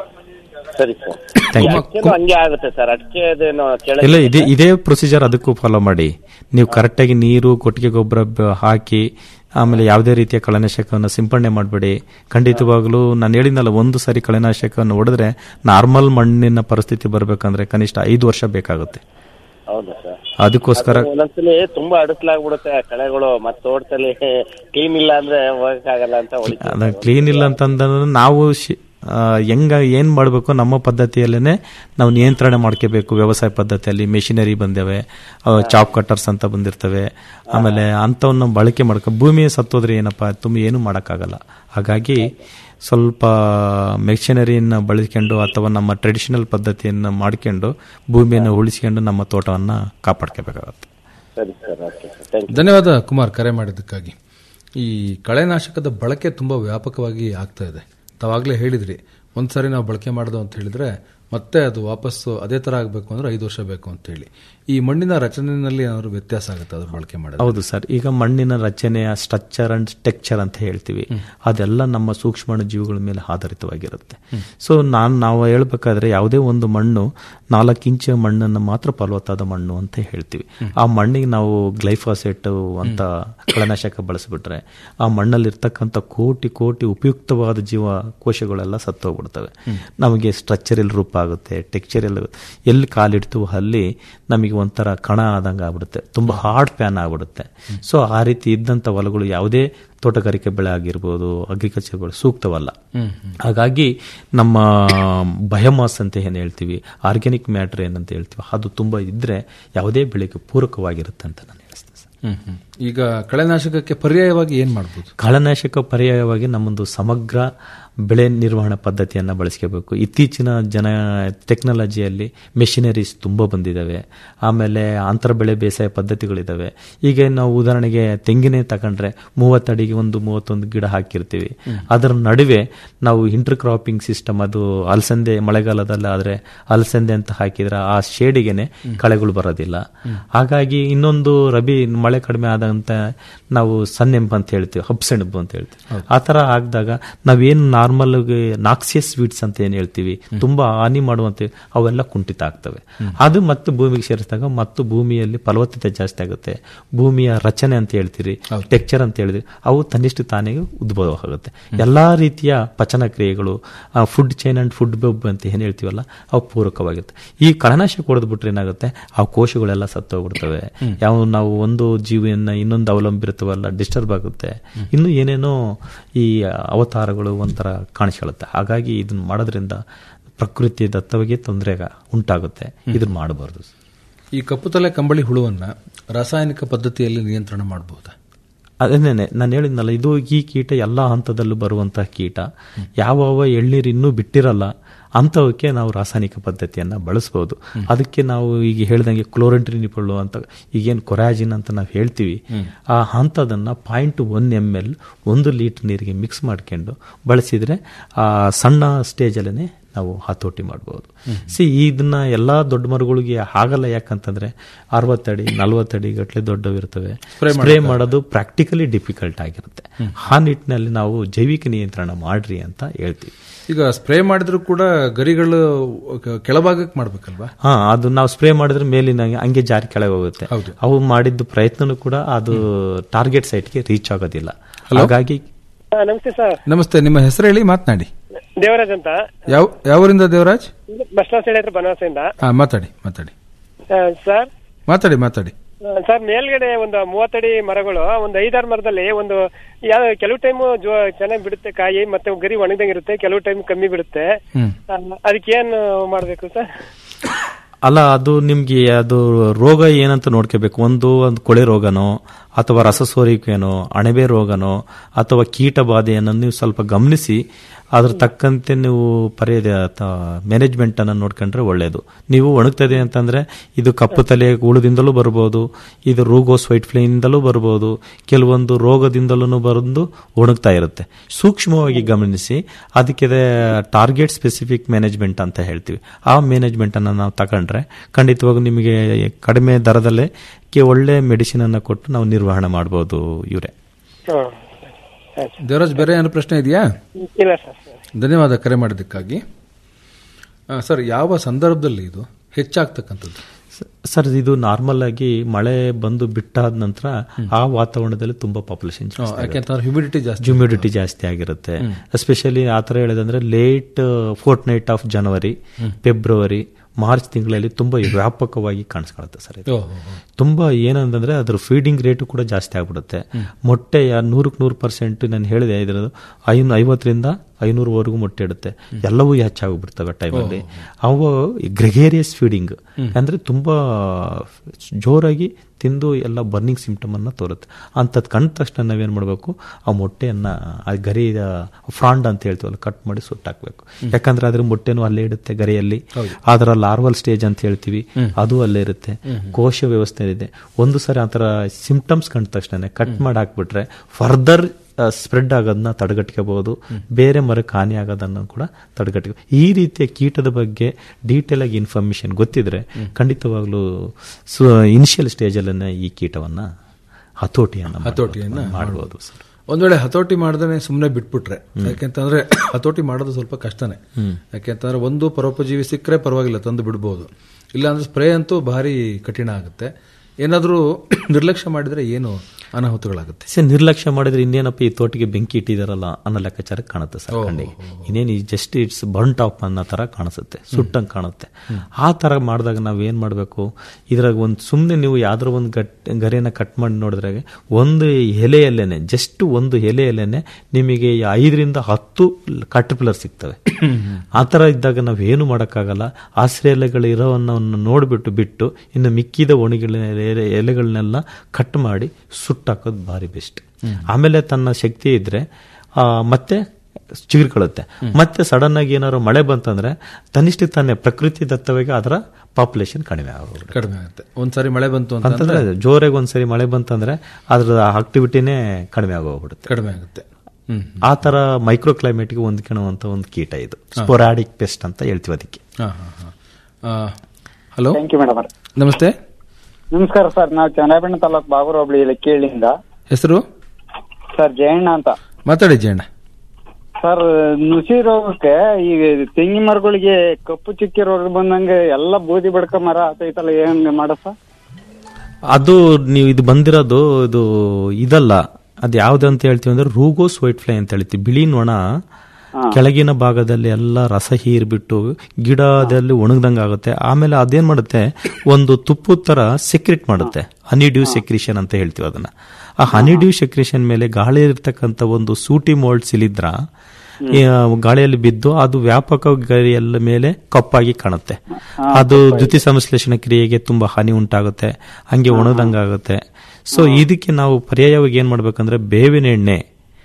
ಸರಿ ಸರ್ Thank you. ಅಡಿಕೆನೂ ಹಂಗೆ ಆಗುತ್ತೆ ಸರ್ ಅಡಿಕೆ ಅದೇನೋ ಕೆಳಗೆ ಇಲ್ಲ ಇದೇ ಇದೇ ಪ್ರೊಸೀಜರ್ ಅದಕ್ಕೂ ಫಾಲೋ ಮಾಡಿ ನೀವು ಕರೆಕ್ಟಾಗಿ ನೀರು ಕೊಟ್ಟಿಗೆ ಗೊಬ್ಬರ ಬ- ಹಾಕಿ ಆಮೇಲೆ ಯಾವುದೇ ರೀತಿಯ ಕಳೆನಾಶಕವನ್ನು ಸಿಂಪಡಣೆ ಮಾಡಬೇಡಿ ಖಂಡಿತವಾಗ್ಲೂ ನಾನು ಹೇಳಿದ್ನಲ್ಲ ಒಂದು ಸಾರಿ ಕಳೆನಾಶಕವನ್ನು ಹೊಡೆದ್ರೆ ನಾರ್ಮಲ್ ಮಣ್ಣಿನ ಪರಿಸ್ಥಿತಿ ಬರಬೇಕಂದ್ರೆ ಕನಿಷ್ಠ ಐದು ವರ್ಷ ಬೇಕಾಗುತ್ತೆ ಹೌದಾ ಸರ್ ಅದಕ್ಕೋಸ್ಕರ ಅದು ಒಂದೊಂದ್ಸಲಿ ತುಂಬಾ ಅಡಸ್ಲಾಗ್ಬಿಡುತ್ತೆ ಕಳೆಗಳು ಮತ್ತೆ ತೋಟದಲ್ಲಿ ಕ್ಲೀನ್ ಇಲ್ಲ ಅಂದ್ರೆ ಹೋಗಕ್ಕಾಗಲ್ಲ ಅಂತ ಹೊಡಿತೀವಿ ಅದ ಕ್ಲೀನ್ ಇಲ್ಲ ಅಂತಂದ್ರೆ ನಾವು ಶಿ- ಆ, ಹೆಂಗ ಏನ್ ಮಾಡಬೇಕು ನಮ್ಮ ಪದ್ಧತಿಯಲ್ಲೇನೆ ನಾವು ನಿಯಂತ್ರಣ ಮಾಡ್ಕೋಬೇಕು ವ್ಯವಸಾಯ ಪದ್ಧತಿಯಲ್ಲಿ ಮೆಷಿನರಿ ಬಂದವೆ ಚಾಪ್ ಕಟ್ಟರ್ಸ್ ಅಂತ ಬಂದಿರ್ತವೆ ಆಮೇಲೆ ಅಂಥವನ್ನ ಬಳಕೆ ಮಾಡ್ಕೊ ಭೂಮಿ ಸತ್ತೋದ್ರೆ ಏನಪ್ಪ ತುಂಬ ಏನು ಮಾಡೋಕ್ಕಾಗಲ್ಲ ಹಾಗಾಗಿ ಸ್ವಲ್ಪ ಮೆಷಿನರಿಯನ್ನ ಬಳಸ್ಕೊಂಡು ಅಥವಾ ನಮ್ಮ ಟ್ರೆಡಿಷನಲ್ ಪದ್ಧತಿಯನ್ನು ಮಾಡ್ಕೊಂಡು ಭೂಮಿಯನ್ನು ಉಳಿಸ್ಕೊಂಡು ನಮ್ಮ ತೋಟವನ್ನು ಕಾಪಾಡ್ಕೋಬೇಕಾಗತ್ತೆ ಸರಿ ಸರ್ ಓಕೆ ಸರ್ ಥ್ಯಾಂಕ್ ಧನ್ಯವಾದ ಕುಮಾರ್ ಕರೆ ಮಾಡಿದ್ದಕ್ಕಾಗಿ ಈ ಕಳೆನಾಶಕದ ಬಳಕೆ ತುಂಬಾ ವ್ಯಾಪಕವಾಗಿ ಆಗ್ತಾ ಇದೆ ತಾವಾಗಲೇ ಹೇಳಿದ್ರಿ ಒಂದ್ಸರಿ ನಾವು ಬಳಕೆ ಮಾಡೋದು ಅಂತ ಹೇಳಿದ್ರೆ ಮತ್ತೆ ಅದು ವಾಪಸ್ಸು ಅದೇ ತರ ಆಗಬೇಕು ಅಂದ್ರೆ ಐದು ವರ್ಷ ಬೇಕು ಅಂತ ಹೇಳಿ ಈ ಮಣ್ಣಿನ ರಚನೆಯಲ್ಲಿ ಏನಾದ್ರು ವ್ಯತ್ಯಾಸ ಆಗುತ್ತೆ ಅದ್ರ ಬಳಕೆ ಮಾಡೋದು ಹೌದು ಸರ್ ಈಗ ಮಣ್ಣಿನ ರಚನೆಯ ಸ್ಟ್ರಕ್ಚರ್ ಅಂಡ್ ಟೆಕ್ಚರ್ ಅಂತ ಹೇಳ್ತೀವಿ ಅದೆಲ್ಲ ನಮ್ಮ ಸೂಕ್ಷ್ಮಾಣು ಜೀವಿಗಳ ಮೇಲೆ ಆಧಾರಿತವಾಗಿರುತ್ತೆ ಸೊ ನಾನು ನಾವು ಹೇಳ್ಬೇಕಾದ್ರೆ ಯಾವುದೇ ಒಂದು ಮಣ್ಣು ನಾಲ್ಕು ಇಂಚು ಮಣ್ಣನ್ನು ಮಾತ್ರ ಫಲವತ್ತಾದ ಮಣ್ಣು ಅಂತ ಹೇಳ್ತೀವಿ ಆ ಮಣ್ಣಿಗೆ ನಾವು ಗ್ಲೈಫಾಸೆಟ್ ಅಂತ ಕಳೆನಾಶಕ ಬಳಸಿಬಿಟ್ರೆ ಆ ಮಣ್ಣಲ್ಲಿ ಇರ್ತಕ್ಕಂಥ ಕೋಟಿ ಕೋಟಿ ಉಪಯುಕ್ತವಾದ ಜೀವ ಕೋಶಗಳೆಲ್ಲ ಸತ್ತೋಗ್ಬಿಡ್ತವೆ ನಮಗೆ ಸ್ಟ್ರಕ್ಚರಲ್ ರೂಪ ಆಗುತ್ತೆ ಟೆಕ್ಚರಲ್ ಎಲ್ಲಿ ಕಾಲಿಡ್ತೀವೋ ಅಲ್ಲಿ ನಮಗೆ ಒಂಥರ ಕಣ ಆದಂಗೆ ಆಗ್ಬಿಡುತ್ತೆ ತುಂಬ ಹಾರ್ಡ್ ಪ್ಯಾನ್ ಆಗ್ಬಿಡುತ್ತೆ ಸೊ ಆ ರೀತಿ ಇದ್ದಂಥ ಹೊಲಗಳು ಯಾವುದೇ ತೋಟಗಾರಿಕೆ ಬೆಳೆ ಆಗಿರ್ಬೋದು ಅಗ್ರಿಕಲ್ಚರ್ ಬೆಳೆ ಸೂಕ್ತವಲ್ಲ ಹ್ಮ್, ಹಾಗಾಗಿ ನಮ್ಮ ಬಯೋಮಾಸ್ ಅಂತ ಏನು ಹೇಳ್ತೀವಿ ಆರ್ಗ್ಯಾನಿಕ್ ಮ್ಯಾಟ್ರ್ ಏನಂತ ಹೇಳ್ತೀವಿ ಅದು ತುಂಬ ಇದ್ರೆ ಯಾವುದೇ ಬೆಳೆಗೆ ಪೂರಕವಾಗಿರುತ್ತೆ ಅಂತ ನಾನು ಹೇಳ್ತೀನಿ ಸರ್. ಹ್ಮ್, ಹ್ಮ್. ಈಗ ಕಳೆನಾಶಕಕ್ಕೆ ಪರ್ಯಾಯವಾಗಿ ಏನ್ ಮಾಡ್ಬೋದು ಕಳೆನಾಶಕ ಪರ್ಯಾಯವಾಗಿ ನಮ್ಮೊಂದು ಸಮಗ್ರ ಬೆಳೆ ನಿರ್ವಹಣಾ ಪದ್ಧತಿಯನ್ನು ಬಳಸ್ಕೋಬೇಕು ಇತ್ತೀಚಿನ ಜನ ಟೆಕ್ನಾಲಜಿಯಲ್ಲಿ ಮೆಷಿನರೀಸ್ ತುಂಬ ಬಂದಿದ್ದಾವೆ ಆಮೇಲೆ ಅಂತರ ಬೆಳೆ ಬೇಸಾಯ ಪದ್ಧತಿಗಳಿದ್ದಾವೆ ಈಗ ನಾವು ಉದಾಹರಣೆಗೆ ತೆಂಗಿನೇ ತಗೊಂಡ್ರೆ ಮೂವತ್ತಡಿಗೆ ಒಂದು ಮೂವತ್ತೊಂದು ಗಿಡ ಹಾಕಿರ್ತೀವಿ ಅದರ ನಡುವೆ ನಾವು ಇಂಟರ್ ಕ್ರಾಪಿಂಗ್ ಸಿಸ್ಟಮ್ ಅದು ಅಲಸಂದೆ ಮಳೆಗಾಲದಲ್ಲಿ ಆದರೆ ಅಲಸಂದೆ ಅಂತ ಹಾಕಿದ್ರೆ ಆ ಶೇಡಿಗೆನೆ ಕಳೆಗಳು ಬರೋದಿಲ್ಲ ಹಾಗಾಗಿ ಇನ್ನೊಂದು ರಬಿ ಮಳೆ ಕಡಿಮೆ ಆದಂತ ನಾವು ಸನ್ನೆಂಬು ಅಂತ ಹೇಳ್ತೀವಿ ಹಬ್ಸೆಣಬು ಅಂತ ಹೇಳ್ತೀವಿ ಆ ತರ ಆಗದಾಗ ನಾವೇನು ನಾರ್ಮಲ್ ನಾಕ್ಸಿಯಸ್ ಸ್ವೀಟ್ಸ್ ಅಂತ ಏನ್ ಹೇಳ್ತೀವಿ ತುಂಬಾ ಹಾನಿ ಮಾಡುವಂತ ಅವೆಲ್ಲ ಕುಂಠಿತ ಆಗ್ತವೆ ಅದು ಮತ್ತೆ ಭೂಮಿಗೆ ಸೇರಿಸಿದಾಗ ಮತ್ತು ಭೂಮಿಯಲ್ಲಿ ಫಲವತ್ತತೆ ಜಾಸ್ತಿ ಆಗುತ್ತೆ ಭೂಮಿಯ ರಚನೆ ಅಂತ ಹೇಳ್ತೀರಿ ಟೆಕ್ಚರ್ ಅಂತ ಹೇಳಿದ್ರಿ ಅವು ತನ್ನಿಷ್ಟು ತಾನೇ ಉದ್ಭವ ಆಗುತ್ತೆ ಎಲ್ಲಾ ರೀತಿಯ ಪಚನ ಕ್ರಿಯೆಗಳು food chain and food web ಅಂತ ಏನ್ ಹೇಳ್ತೀವಲ್ಲ ಅವು ಪೂರಕವಾಗಿರುತ್ತೆ ಈ ಕಳನಾಶಕ ಹೊಡೆದ್ ಬಿಟ್ರೆ ಏನಾಗುತ್ತೆ ಆ ಕೋಶಗಳೆಲ್ಲ ಸತ್ತೋಗ್ಬಿಡ್ತವೆ ಯಾವ ನಾವು ಒಂದು ಜೀವಿಯನ್ನ ಇನ್ನೊಂದು ಅವಲಂಬಿರ್ತವಲ್ಲ ಡಿಸ್ಟರ್ಬ್ ಆಗುತ್ತೆ ಇನ್ನು ಏನೇನೋ ಈ ಅವತಾರಗಳು ಒಂಥರ ಕಾಣಿಸ್ಕೊಳ್ಳುತ್ತೆ ಹಾಗಾಗಿ ಇದನ್ನ ಮಾಡೋದ್ರಿಂದ ಪ್ರಕೃತಿ ದತ್ತವಾಗಿ ತೊಂದರೆ ಉಂಟಾಗುತ್ತೆ ಇದನ್ನ ಮಾಡಬಾರ್ದು ಈ ಕಪ್ಪು ತಲೆ ಕಂಬಳಿ ಹುಳುವನ್ನ ರಾಸಾಯನಿಕ ಪದ್ಧತಿಯಲ್ಲಿ ನಿಯಂತ್ರಣ ಮಾಡಬಹುದಾ ಅದೇನೆ ನಾನು ಹೇಳಿದ್ನಲ್ಲ ಇದು ಈ ಕೀಟ ಎಲ್ಲ ಹಂತದಲ್ಲೂ ಬರುವಂತಹ ಕೀಟ ಯಾವ ಎಳ್ನೀರು ಇನ್ನೂ ಬಿಟ್ಟಿರಲ್ಲ ಅಂಥವಕ್ಕೆ ನಾವು ರಾಸಾಯನಿಕ ಪದ್ಧತಿಯನ್ನು ಬಳಸ್ಬೋದು ಅದಕ್ಕೆ ನಾವು ಈಗ ಹೇಳ್ದಂಗೆ ಕ್ಲೋರೆಂಟ್ರಿನಿಪಳ್ಳು ಅಂತ ಈಗೇನು ಕೊರಾಜಿನ್ ಅಂತ ನಾವು ಹೇಳ್ತೀವಿ ಆ ಹಂತದನ್ನು ಪಾಯಿಂಟ್ ಒನ್ ಎಮ್ ಎಲ್ ಒಂದು ಲೀಟರ್ ನೀರಿಗೆ ಮಿಕ್ಸ್ ಮಾಡ್ಕೊಂಡು ಬಳಸಿದ್ರೆ ಆ ಸಣ್ಣ ಸ್ಟೇಜಲ್ಲೇ ನಾವು ಹತೋಟಿ ಮಾಡ್ಬೋದು ಸಿ ಇದನ್ನ ಎಲ್ಲಾ ದೊಡ್ಡ ಮರಗಳಿಗೆ ಆಗಲ್ಲ ಯಾಕಂತಂದ್ರೆ ಅರವತ್ತಡಿ ನಲ್ವತ್ತಡಿ ಗಟ್ಟಲೆ ದೊಡ್ಡವಿರ್ತವೆ ಸ್ಪ್ರೇ ಮಾಡೋದು ಪ್ರಾಕ್ಟಿಕಲಿ ಡಿಫಿಕಲ್ಟ್ ಆಗಿರುತ್ತೆ ಆ ನಿಟ್ಟಿನಲ್ಲಿ ನಾವು ಜೈವಿಕ ನಿಯಂತ್ರಣ ಮಾಡ್ರಿ ಅಂತ ಹೇಳ್ತೀವಿ ಈಗ ಸ್ಪ್ರೇ ಮಾಡಿದ್ರು ಕೂಡ ಗರಿಗಳು ಕೆಳಭಾಗಕ್ಕೆ ಮಾಡ್ಬೇಕಲ್ವಾ ಹಾ ಅದು ನಾವು ಸ್ಪ್ರೇ ಮಾಡಿದ್ರೆ ಮೇಲಿನ ಹಂಗೆ ಜಾರಿ ಕೆಳಗೆ ಹೋಗುತ್ತೆ ಅವು ಮಾಡಿದ್ದು ಪ್ರಯತ್ನನೂ ಕೂಡ ಅದು ಟಾರ್ಗೆಟ್ ಸೈಟ್ಗೆ ರೀಚ್ ಆಗೋದಿಲ್ಲ ಹಾಗಾಗಿ ನಮಸ್ತೆ ಸರ್ ನಮಸ್ತೆ ನಿಮ್ಮ ಹೆಸರು ಹೇಳಿ ಮಾತನಾಡಿ ದೇವರಾಜ್ ಅಂತ ಯಾವ ಯಾವರಿಂದ ದೇವರಾಜ್ ಬಸ್ ಸ್ಟಾಪ್ ಸೈಡ್ ಹತ್ರ ಬನವಾಸದಿಂದ ಹಾ ಮಾತಾಡಿ ಮಾತಾಡಿ ಆ, ಸರ್ ಮಾತಾಡಿ ಮಾತಾಡಿ ಆ, ಸರ್ ಮೇಲ್ಗಡೆ ಒಂದು ಮೂವತ್ತಡಿ ಮರಗಳು ಒಂದು ಐದಾರು ಮರದಲ್ಲಿ ಒಂದು ಯಾವ ಕೆಲವು ಟೈಮ್ ಚೆನ್ನಾಗಿ ಬಿಡುತ್ತೆ ಕಾಯಿ ಮತ್ತೆ ಗರಿ ಒಣಗ್ದಂಗೆ ಇರುತ್ತೆ ಕೆಲವು ಟೈಮ್ ಕಮ್ಮಿ ಬಿಡುತ್ತೆ ಹ್ಮ್ ಆ, ಅದಕ್ಕೇನು ಮಾಡ್ಬೇಕು ಸರ್ ಅಲ್ಲ ಅದು ನಿಮ್ಗೆ ಅದು ರೋಗ ಏನಂತ ನೋಡ್ಕೋಬೇಕು ಒಂದು ಒಂದು ಕೊಳೆ ರೋಗನೋ ಅಥವಾ ರಸಸೋರಿಕೆನೋ ಅಣಬೆ ರೋಗನೋ ಅಥವಾ ಕೀಟ ಬಾಧೆಯನ್ನು ನೀವು ಸ್ವಲ್ಪ ಗಮನಿಸಿ ಅದ್ರ ತಕ್ಕಂತೆ ನೀವು ಪರ್ಯಾಯ ಮ್ಯಾನೇಜ್ಮೆಂಟ್ ಅನ್ನು ನೋಡ್ಕೊಂಡ್ರೆ ಒಳ್ಳೆಯದು ನೀವು ಒಣಗ್ತದೆ ಅಂತಂದ್ರೆ ಇದು ಕಪ್ಪು ತಲೆ ಹುಳುದಿಂದಲೂ ಬರ್ಬೋದು ಇದು ರೂಗೋಸ್ ವೈಟ್ ಫ್ಲೈನಿಂದಲೂ ಬರ್ಬೋದು ಕೆಲವೊಂದು ರೋಗದಿಂದಲೂ ಬಂದು ಒಣಗ್ತಾ ಇರುತ್ತೆ ಸೂಕ್ಷ್ಮವಾಗಿ ಗಮನಿಸಿ ಅದಕ್ಕೆ ಟಾರ್ಗೆಟ್ ಸ್ಪೆಸಿಫಿಕ್ ಮ್ಯಾನೇಜ್ಮೆಂಟ್ ಅಂತ ಹೇಳ್ತೀವಿ ಆ ಮ್ಯಾನೇಜ್ಮೆಂಟ್ ಅನ್ನು ನಾವು ತಗೊಂಡ್ರೆ ಖಂಡಿತವಾಗೂ ನಿಮಗೆ ಕಡಿಮೆ ದರದಲ್ಲೇ ಕೆ ಒಳ್ಳೆ ಮೆಡಿಸಿನ್ ಅನ್ನು ಕೊಟ್ಟು ನಾವು ನಿರ್ವಹಣೆ ಮಾಡ್ಬೋದು ಇವರೇ ದೇವರಾಜ್ ಬೇರೆ ಏನು ಪ್ರಶ್ನೆ ಇದೆಯಾ ಇಲ್ಲ ಸರ್ ಧನ್ಯವಾದ ಕರೆ ಮಾಡಿದ್ದಕ್ಕಾಗಿ ಆ, ಸರ್ ಯಾವ ಸಂದರ್ಭದಲ್ಲಿ ಇದು ಹೆಚ್ಚಾಗ್ತಕ್ಕಂಥದ್ದು ಸರ್ ಇದು ನಾರ್ಮಲ್ ಆಗಿ ಮಳೆ ಬಂದು ಬಿಟ್ಟಾದ ನಂತರ ಆ ವಾತಾವರಣದಲ್ಲಿ ತುಂಬಾ ಪಾಪ್ಯುಲೇಷನ್ ಆ, ಯಾಕೆಂತಂದ್ರೆ humidity ಜಾಸ್ತಿ ಹ್ಯೂಮಿಡಿಟಿ ಜಾಸ್ತಿ ಆಗಿರುತ್ತೆ ಎಸ್ಪೆಷಲಿ ಆ ಥರ ಹೇಳೋದಂದ್ರೆ late fortnight of January February March ತಿಂಗಳಲ್ಲಿ ತುಂಬಾ ವ್ಯಾಪಕವಾಗಿ ಕಾಣಿಸ್ಕೊಳುತ್ತೆ ಸರ್ ಇದು ಓಹ್, ಓಹ್, ತುಂಬಾ ಏನಂತಂದ್ರೆ ಅದ್ರ ಫೀಡಿಂಗ್ ರೇಟು ಕೂಡ ಜಾಸ್ತಿ ಆಗ್ಬಿಡುತ್ತೆ ಮೊಟ್ಟೆಯ ನೂರಕ್ಕೆ ನೂರು ಪರ್ಸೆಂಟ್ ನಾನು ಹೇಳಿದೆ ಇದ್ರದ್ದು ಐನು ಐವತ್ತರಿಂದ ಐನೂರವರೆಗೂ ಮೊಟ್ಟೆ ಇಡುತ್ತೆ ಎಲ್ಲವೂ ಹೆಚ್ಚಾಗ್ಬಿಡ್ತವೆ ಟೈಮಲ್ಲಿ ಅವು ಗ್ರೆಗೇರಿಯಸ್ ಫೀಡಿಂಗ್ ಅಂದ್ರೆ ತುಂಬಾ ಜೋರಾಗಿ ತಿಂದು ಎಲ್ಲ ಬರ್ನಿಂಗ್ ಸಿಂಪ್ಟಮ್ ಅನ್ನ ತೋರುತ್ತೆ ಅಂಥದ್ದು ಕಂಡ ತಕ್ಷಣ ನಾವೇನ್ ಮಾಡಬೇಕು ಆ ಮೊಟ್ಟೆಯನ್ನ ಆ ಗರಿಯ ಫ್ರಾಂಡ್ ಅಂತ ಹೇಳ್ತೀವಲ್ಲ ಕಟ್ ಮಾಡಿ ಸುಟ್ಟಾಕ್ಬೇಕು ಯಾಕಂದ್ರೆ ಅದ್ರ ಮೊಟ್ಟೆನೂ ಅಲ್ಲೇ ಇಡುತ್ತೆ ಗರಿಯಲ್ಲಿ ಅದರ ಲಾರ್ವಲ್ ಸ್ಟೇಜ್ ಅಂತ ಹೇಳ್ತೀವಿ ಅದು ಅಲ್ಲೇ ಇರುತ್ತೆ ಕೋಶ ವ್ಯವಸ್ಥೆ ಇದೆ ಒಂದು ಸರಿ ಆ ಥರ ಸಿಂಪ್ಟಮ್ಸ್ ಕಂಡ ತಕ್ಷಣ ಕಟ್ ಮಾಡಿ ಹಾಕ್ಬಿಟ್ರೆ ಫರ್ದರ್ ಸ್ಪ್ರೆಡ್ ಆಗೋದನ್ನ ತಡೆಗಟ್ಕೋಬಹುದು ಬೇರೆ ಮರಕ್ಕೆ ಹಾನಿ ಆಗೋದನ್ನು ಕೂಡ ತಡೆಗಟ್ಕೊ ಈ ರೀತಿಯ ಕೀಟದ ಬಗ್ಗೆ ಡೀಟೇಲ್ ಆಗಿ ಇನ್ಫಾರ್ಮೇಶನ್ ಗೊತ್ತಿದ್ರೆ ಖಂಡಿತವಾಗ್ಲೂ ಇನಿಷಿಯಲ್ ಸ್ಟೇಜಲ್ಲೇ ಈ ಕೀಟವನ್ನ ಹತೋಟಿಯನ್ನ ಹತೋಟಿಯನ್ನ ಮಾಡಬಹುದು ಸರ್ ಒಂದ್ ವೇಳೆ ಹತೋಟಿ ಮಾಡ್ದೇ ಸುಮ್ಮನೆ ಬಿಟ್ಬಿಟ್ರೆ ಯಾಕೆಂತಂದ್ರೆ ಹತೋಟಿ ಮಾಡೋದು ಸ್ವಲ್ಪ ಕಷ್ಟನೇ ಹ್ಮ್. ಯಾಕೆಂತಂದ್ರೆ ಒಂದು ಪರೋಪಜೀವಿ ಸಿಕ್ಕರೆ ಪರವಾಗಿಲ್ಲ ತಂದು ಬಿಡ್ಬೋದು ಇಲ್ಲಾಂದ್ರೆ ಸ್ಪ್ರೇ ಅಂತೂ ಭಾರಿ ಕಠಿಣ ಆಗುತ್ತೆ ಏನಾದ್ರೂ ನಿರ್ಲಕ್ಷ್ಯ ಮಾಡಿದ್ರೆ ಏನು ಅನಾಹುತಗಳಾಗುತ್ತೆ ಸರ್ ನಿರ್ಲಕ್ಷ್ಯ ಮಾಡಿದ್ರೆ ಇನ್ನೇನಪ್ಪ ಈ ತೋಟಿಗೆ ಬೆಂಕಿ ಇಟ್ಟಿದಾರಲ್ಲ ಅನ್ನೋ ಲೆಕ್ಕಾಚಾರ ಕಾಣುತ್ತೆ ಸರ್ ಕಣ್ಣಿಗೆ ಇನ್ನೇನು ಜಸ್ಟ್ ಇಟ್ಸ್ ಬರ್ಂಟ್ ಆಫ್ ಅನ್ನೋ ತರ ಕಾಣಿಸುತ್ತೆ ಸುಟ್ಟಂಗೆ ಕಾಣುತ್ತೆ ಆ ತರ ಮಾಡಿದಾಗ ನಾವ್ ಏನ್ ಮಾಡಬೇಕು ಇದ್ರಾಗ ಒಂದು ಸುಮ್ಮನೆ ನೀವು ಯಾವ್ದಾರ ಒಂದು ಗಟ್ ಗರಿನ ಕಟ್ ಮಾಡಿ ನೋಡಿದ್ರಾಗ ಒಂದು ಎಲೆಯಲ್ಲೇನೆ ಜಸ್ಟ್ ಒಂದು ಎಲೆಯಲ್ಲೇನೆ ನಿಮಗೆ ಐದರಿಂದ ಹತ್ತು ಕಾಟರ್ಪಿಲ್ಲರ್ ಸಿಗ್ತವೆ ಆ ಥರ ಇದ್ದಾಗ ನಾವೇನು ಮಾಡೋಕ್ಕಾಗಲ್ಲ ಆಶ್ರಯ ಎಲೆಗಳು ಇರೋವನ್ನ ನೋಡಿಬಿಟ್ಟು ಬಿಟ್ಟು ಇನ್ನು ಮಿಕ್ಕಿದ ಒಣಗಿನ ಎಲೆ- ಎಲೆಗಳನ್ನೆಲ್ಲ ಕಟ್ ಮಾಡಿ ಸುಟ್ಟಾಕೋದು ಭಾರಿ ಬೆಸ್ಟ್ ಆಮೇಲೆ ತನ್ನ ಶಕ್ತಿ ಇದ್ರೆ ಆ, ಮತ್ತೆ ಚಿಗುರ್ಕೊಳ್ಳುತ್ತೆ ಮತ್ತೆ ಸಡನ್ ಆಗಿ ಏನಾದ್ರು ಮಳೆ ಬಂತಂದ್ರೆ ತನಿಷ್ಠ ತಾನೇ ಪ್ರಕೃತಿ ದತ್ತವಾಗಿ ಅದರ ಪಾಪ್ಯುಲೇಷನ್ ಕಡಿಮೆ ಆಗೋಗುತ್ತೆ ಕಡಿಮೆ ಆಗುತ್ತೆ ಒಂದ್ಸರಿ ಮಳೆ ಬಂತು ಅಂತಂದ್ರೆ ಅಂತಂದ್ರೆ ಜೋರಾಗಿ ಒಂದ್ಸರಿ ಮಳೆ ಬಂತಂದ್ರೆ ಅದ್ರ ಆಕ್ಟಿವಿಟಿನೇ ಕಡಿಮೆ ಆಗೋಗ್ಬಿಡುತ್ತೆ ಕಡಿಮೆ ಆಗುತ್ತೆ ಹ್ಮ್ ಆ ತರ ಮೈಕ್ರೋ ಕ್ಲೈಮೇಟ್ಗೆ ಹೊಂದ್ಕೊಳ್ಳುವಂತ ಒಂದು ಕೀಟ ಇದು ಸ್ಪೊರಾಡಿಕ್ ಪೆಸ್ಟ್ ಅಂತ ಹೇಳ್ತೀವಿ ಅದಕ್ಕೆ ಹಾ ಹಾ ಹಾ ಹಲೋ ಥ್ಯಾಂಕ್ ಯು ಮೇಡಮ್ ನಮಸ್ತೆ ನಮಸ್ಕಾರ ಸರ್ ನಾವು ಚನ್ನರಾಯಪಟ್ಟಣ ತಾಲೂಕು ಬಾಗೂರು ಹೋಬಳಿ ಕೇಳಿಂದ ಹೆಸರು ಸರ್ ಜಯಣ್ಣ ಅಂತ ಮಾತಾಡಿ ಜಯಣ್ಣ ಸರ್ ನುಸಿ ರೋಗಕ್ಕೆ ಈ ತೆಂಗಿನ ಮರಗಳಿಗೆ ಕಪ್ಪು ಚುಕ್ಕಿ ರೋಗ ಬಂದಂಗೆ ಎಲ್ಲ ಬೂದಿ ಬಡ್ಕ ಮರ ಆತೈತಲ್ಲ ಏನ್ ಮಾಡ ಸರ್ ಅದು ನೀವು ಇದು ಬಂದಿರೋದು ಇದು ಇದಲ್ಲ ಅದು ಯಾವ್ದು ಅಂತ ಹೇಳ್ತೀವಿ ಅಂದ್ರೆ ರೂಗೋಸ್ ವೈಟ್ ಫ್ಲೈ ಅಂತ ಹೇಳ್ತೀವಿ ಬಿಳಿ ನೊಣ ಕೆಳಗಿನ ಭಾಗದಲ್ಲಿ ಎಲ್ಲ ರಸ ಹೀರ್ಬಿಟ್ಟು ಗಿಡದಲ್ಲಿ ಒಣಗ್ದಂಗೆ ಆಗುತ್ತೆ ಆಮೇಲೆ ಅದೇನ್ ಮಾಡುತ್ತೆ ಒಂದು ತುಪ್ಪದ ತರ ಸೆಕ್ರೆಟ್ ಮಾಡುತ್ತೆ ಹನಿ ಡ್ಯೂ ಸೆಕ್ರಿಷನ್ ಅಂತ ಹೇಳ್ತೀವಿ ಅದನ್ನ ಆ ಹನಿ ಡ್ಯೂ ಸೆಕ್ರಿಷನ್ ಮೇಲೆ ಗಾಳಿ ಇರ್ತಕ್ಕಂಥ ಒಂದು ಸೂಟಿ ಮೋಲ್ಡ್ ಸಿಲಿದ್ರ ಈ, ಆ, ಗಾಳಿಯಲ್ಲಿ ಬಿದ್ದು ಅದು ವ್ಯಾಪಕ ಗರಿಯಲ್ಲ ಮೇಲೆ ಕಪ್ಪಾಗಿ ಕಾಣುತ್ತೆ ಅದು ದ್ಯುತಿ ಸಂಶ್ಲೇಷಣ ಕ್ರಿಯೆಗೆ ತುಂಬಾ ಹಾನಿ ಉಂಟಾಗುತ್ತೆ ಹಂಗೆ ಒಣದಂಗಾಗುತ್ತೆ ಸೊ ಇದಕ್ಕೆ ನಾವು ಪರ್ಯಾಯವಾಗಿ ಏನ್ ಮಾಡ್ಬೇಕಂದ್ರೆ ಬೇವಿನ ಎಣ್ಣೆ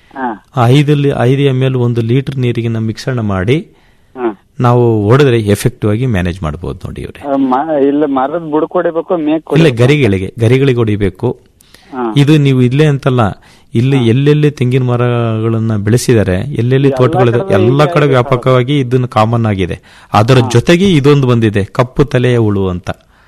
ಐದಲ್ಲಿ ಐದು ಎಮ್ ಎಲ್ ಒಂದು ಲೀಟರ್ ನೀರಿಗೆ ನಾವು ಮಿಶ್ರಣ ಮಾಡಿ ನಾವು ಹೊಡೆದ್ರೆ ಎಫೆಕ್ಟಿವ್ ಆಗಿ ಮ್ಯಾನೇಜ್ ಮಾಡಬಹುದು ನೋಡಿ ಇವ್ರೆ ಇಲ್ಲ ಮರದ ಬುಡಕ್ ಹೊಡಿಬೇಕು ಮೇಕ್ ಇಲ್ಲ ಗರಿಗಳಿಗೆ ಗರಿಗಳಿಗೆ ಹೊಡಿಬೇಕು ಇದು ನೀವು ಇಲ್ಲೇ ಅಂತಲ್ಲ ಇಲ್ಲಿ ಎಲ್ಲೆಲ್ಲಿ ತೆಂಗಿನ ಮರಗಳನ್ನ ಬೆಳೆಸಿದ್ದಾರೆ ಎಲ್ಲೆಲ್ಲಿ ತೋಟಗಳಿದೆ ಎಲ್ಲ ಕಡೆ ವ್ಯಾಪಕವಾಗಿ ಇದನ್ನು ಕಾಮನ್ ಆಗಿದೆ ಅದರ ಜೊತೆಗೆ ಇದೊಂದು ಬಂದಿದೆ ಕಪ್ಪು ತಲೆಯ ಹುಳು ಅಂತ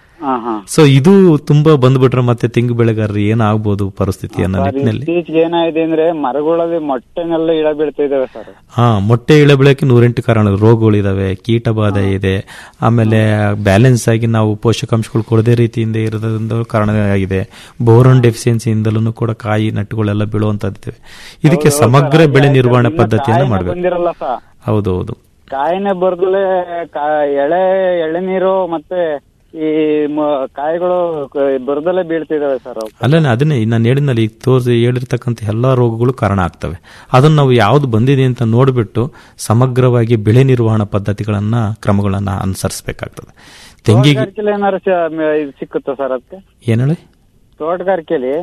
ಸೊ ಇದು ತುಂಬಾ ಬಂದ್ಬಿಟ್ರೆ ಮತ್ತೆ ತೆಂಗು ಬೆಳೆಗಾರರು ಏನಾಗ್ಬೋದು ಪರಿಸ್ಥಿತಿ ಅನ್ನೋ ನಿಟ್ಟಿನಲ್ಲಿ ಇತ್ತೀಚೆಗೆ ಏನಾಗಿದೆ ಅಂದ್ರೆ ಮರಗಳಲ್ಲಿ ಮೊಟ್ಟೆನೆಲ್ಲ ಇಳ ಬೀಳ್ತಾ ಇದಾವೆ ಸರ್ ಹಾ ಮೊಟ್ಟೆ ಇಳೆ ಬೆಳೆಯಕ್ಕೆ ನೂರೆಂಟು ಕಾರಣ ರೋಗಗಳಿದಾವೆ ಕೀಟ ಬಾಧೆ ಇದೆ ಆಮೇಲೆ ಬ್ಯಾಲೆನ್ಸ್ ಆಗಿ ನಾವು ಪೋಷಕಾಂಶಗಳು ಕೊಡದೇ ರೀತಿಯಿಂದ ಇರೋದ್ರಿಂದ ಕಾರಣ ಆಗಿದೆ ಬೋರೋನ್ ಡೆಫಿಷಿಯನ್ಸಿಯಿಂದಲೂ ಕೂಡ ಕಾಯಿ ನಟ್ಟುಗಳೆಲ್ಲ ಬೀಳುವಂತದ್ದಿವೆ ಇದಕ್ಕೆ ಸಮಗ್ರ ಬೆಳೆ ನಿರ್ವಹಣೆ ಪದ್ಧತಿಯನ್ನ ಮಾಡಬೇಕು ಬಂದಿರಲ್ಲ ಸರ್ ಹೌದೌದು ಕಾಯಿನೇ ಬರ್ದಲೆ ಎಳೆ ಎಳೆನೀರು ಮತ್ತೆ ಈ ಮ- ಕಾಯಿಗಳು ಕ- ಬರ್ದಲೆ ಬೀಳ್ತಿದಾವೆ ಸರ್ ಅವು ಅಲ್ಲೇ ಅದನ್ನೇ ನಾನು ಹೇಳಿದ್ನಲ್ಲಿ ಈಗ ತೋರಿಸಿ ಹೇಳಿರ್ತಕ್ಕಂಥ ಎಲ್ಲಾ ರೋಗಗಳು ಕಾರಣ ಆಗ್ತವೆ ಅದನ್ನ ನಾವು ಯಾವ್ದು ಬಂದಿದೆ ಅಂತ ನೋಡ್ಬಿಟ್ಟು ಸಮಗ್ರವಾಗಿ ಬೆಳೆ ನಿರ್ವಹಣಾ ಪದ್ಧತಿಗಳನ್ನ ಕ್ರಮಗಳನ್ನ ಅನುಸರಿಸಬೇಕಾಗ್ತದೆ ತೆಂಗಿಗೆ ತೋಟಗಾರಿಕೆಲಿ ಏನಾರು ಸ- ಮ- ಇದು ಸಿಕ್ಕುತ್ತಾ ಸರ್ ಅದಕ್ಕೆ ಏನ್ ಹೇಳಿ ತೋಟಗಾರಿಕೆಲಿ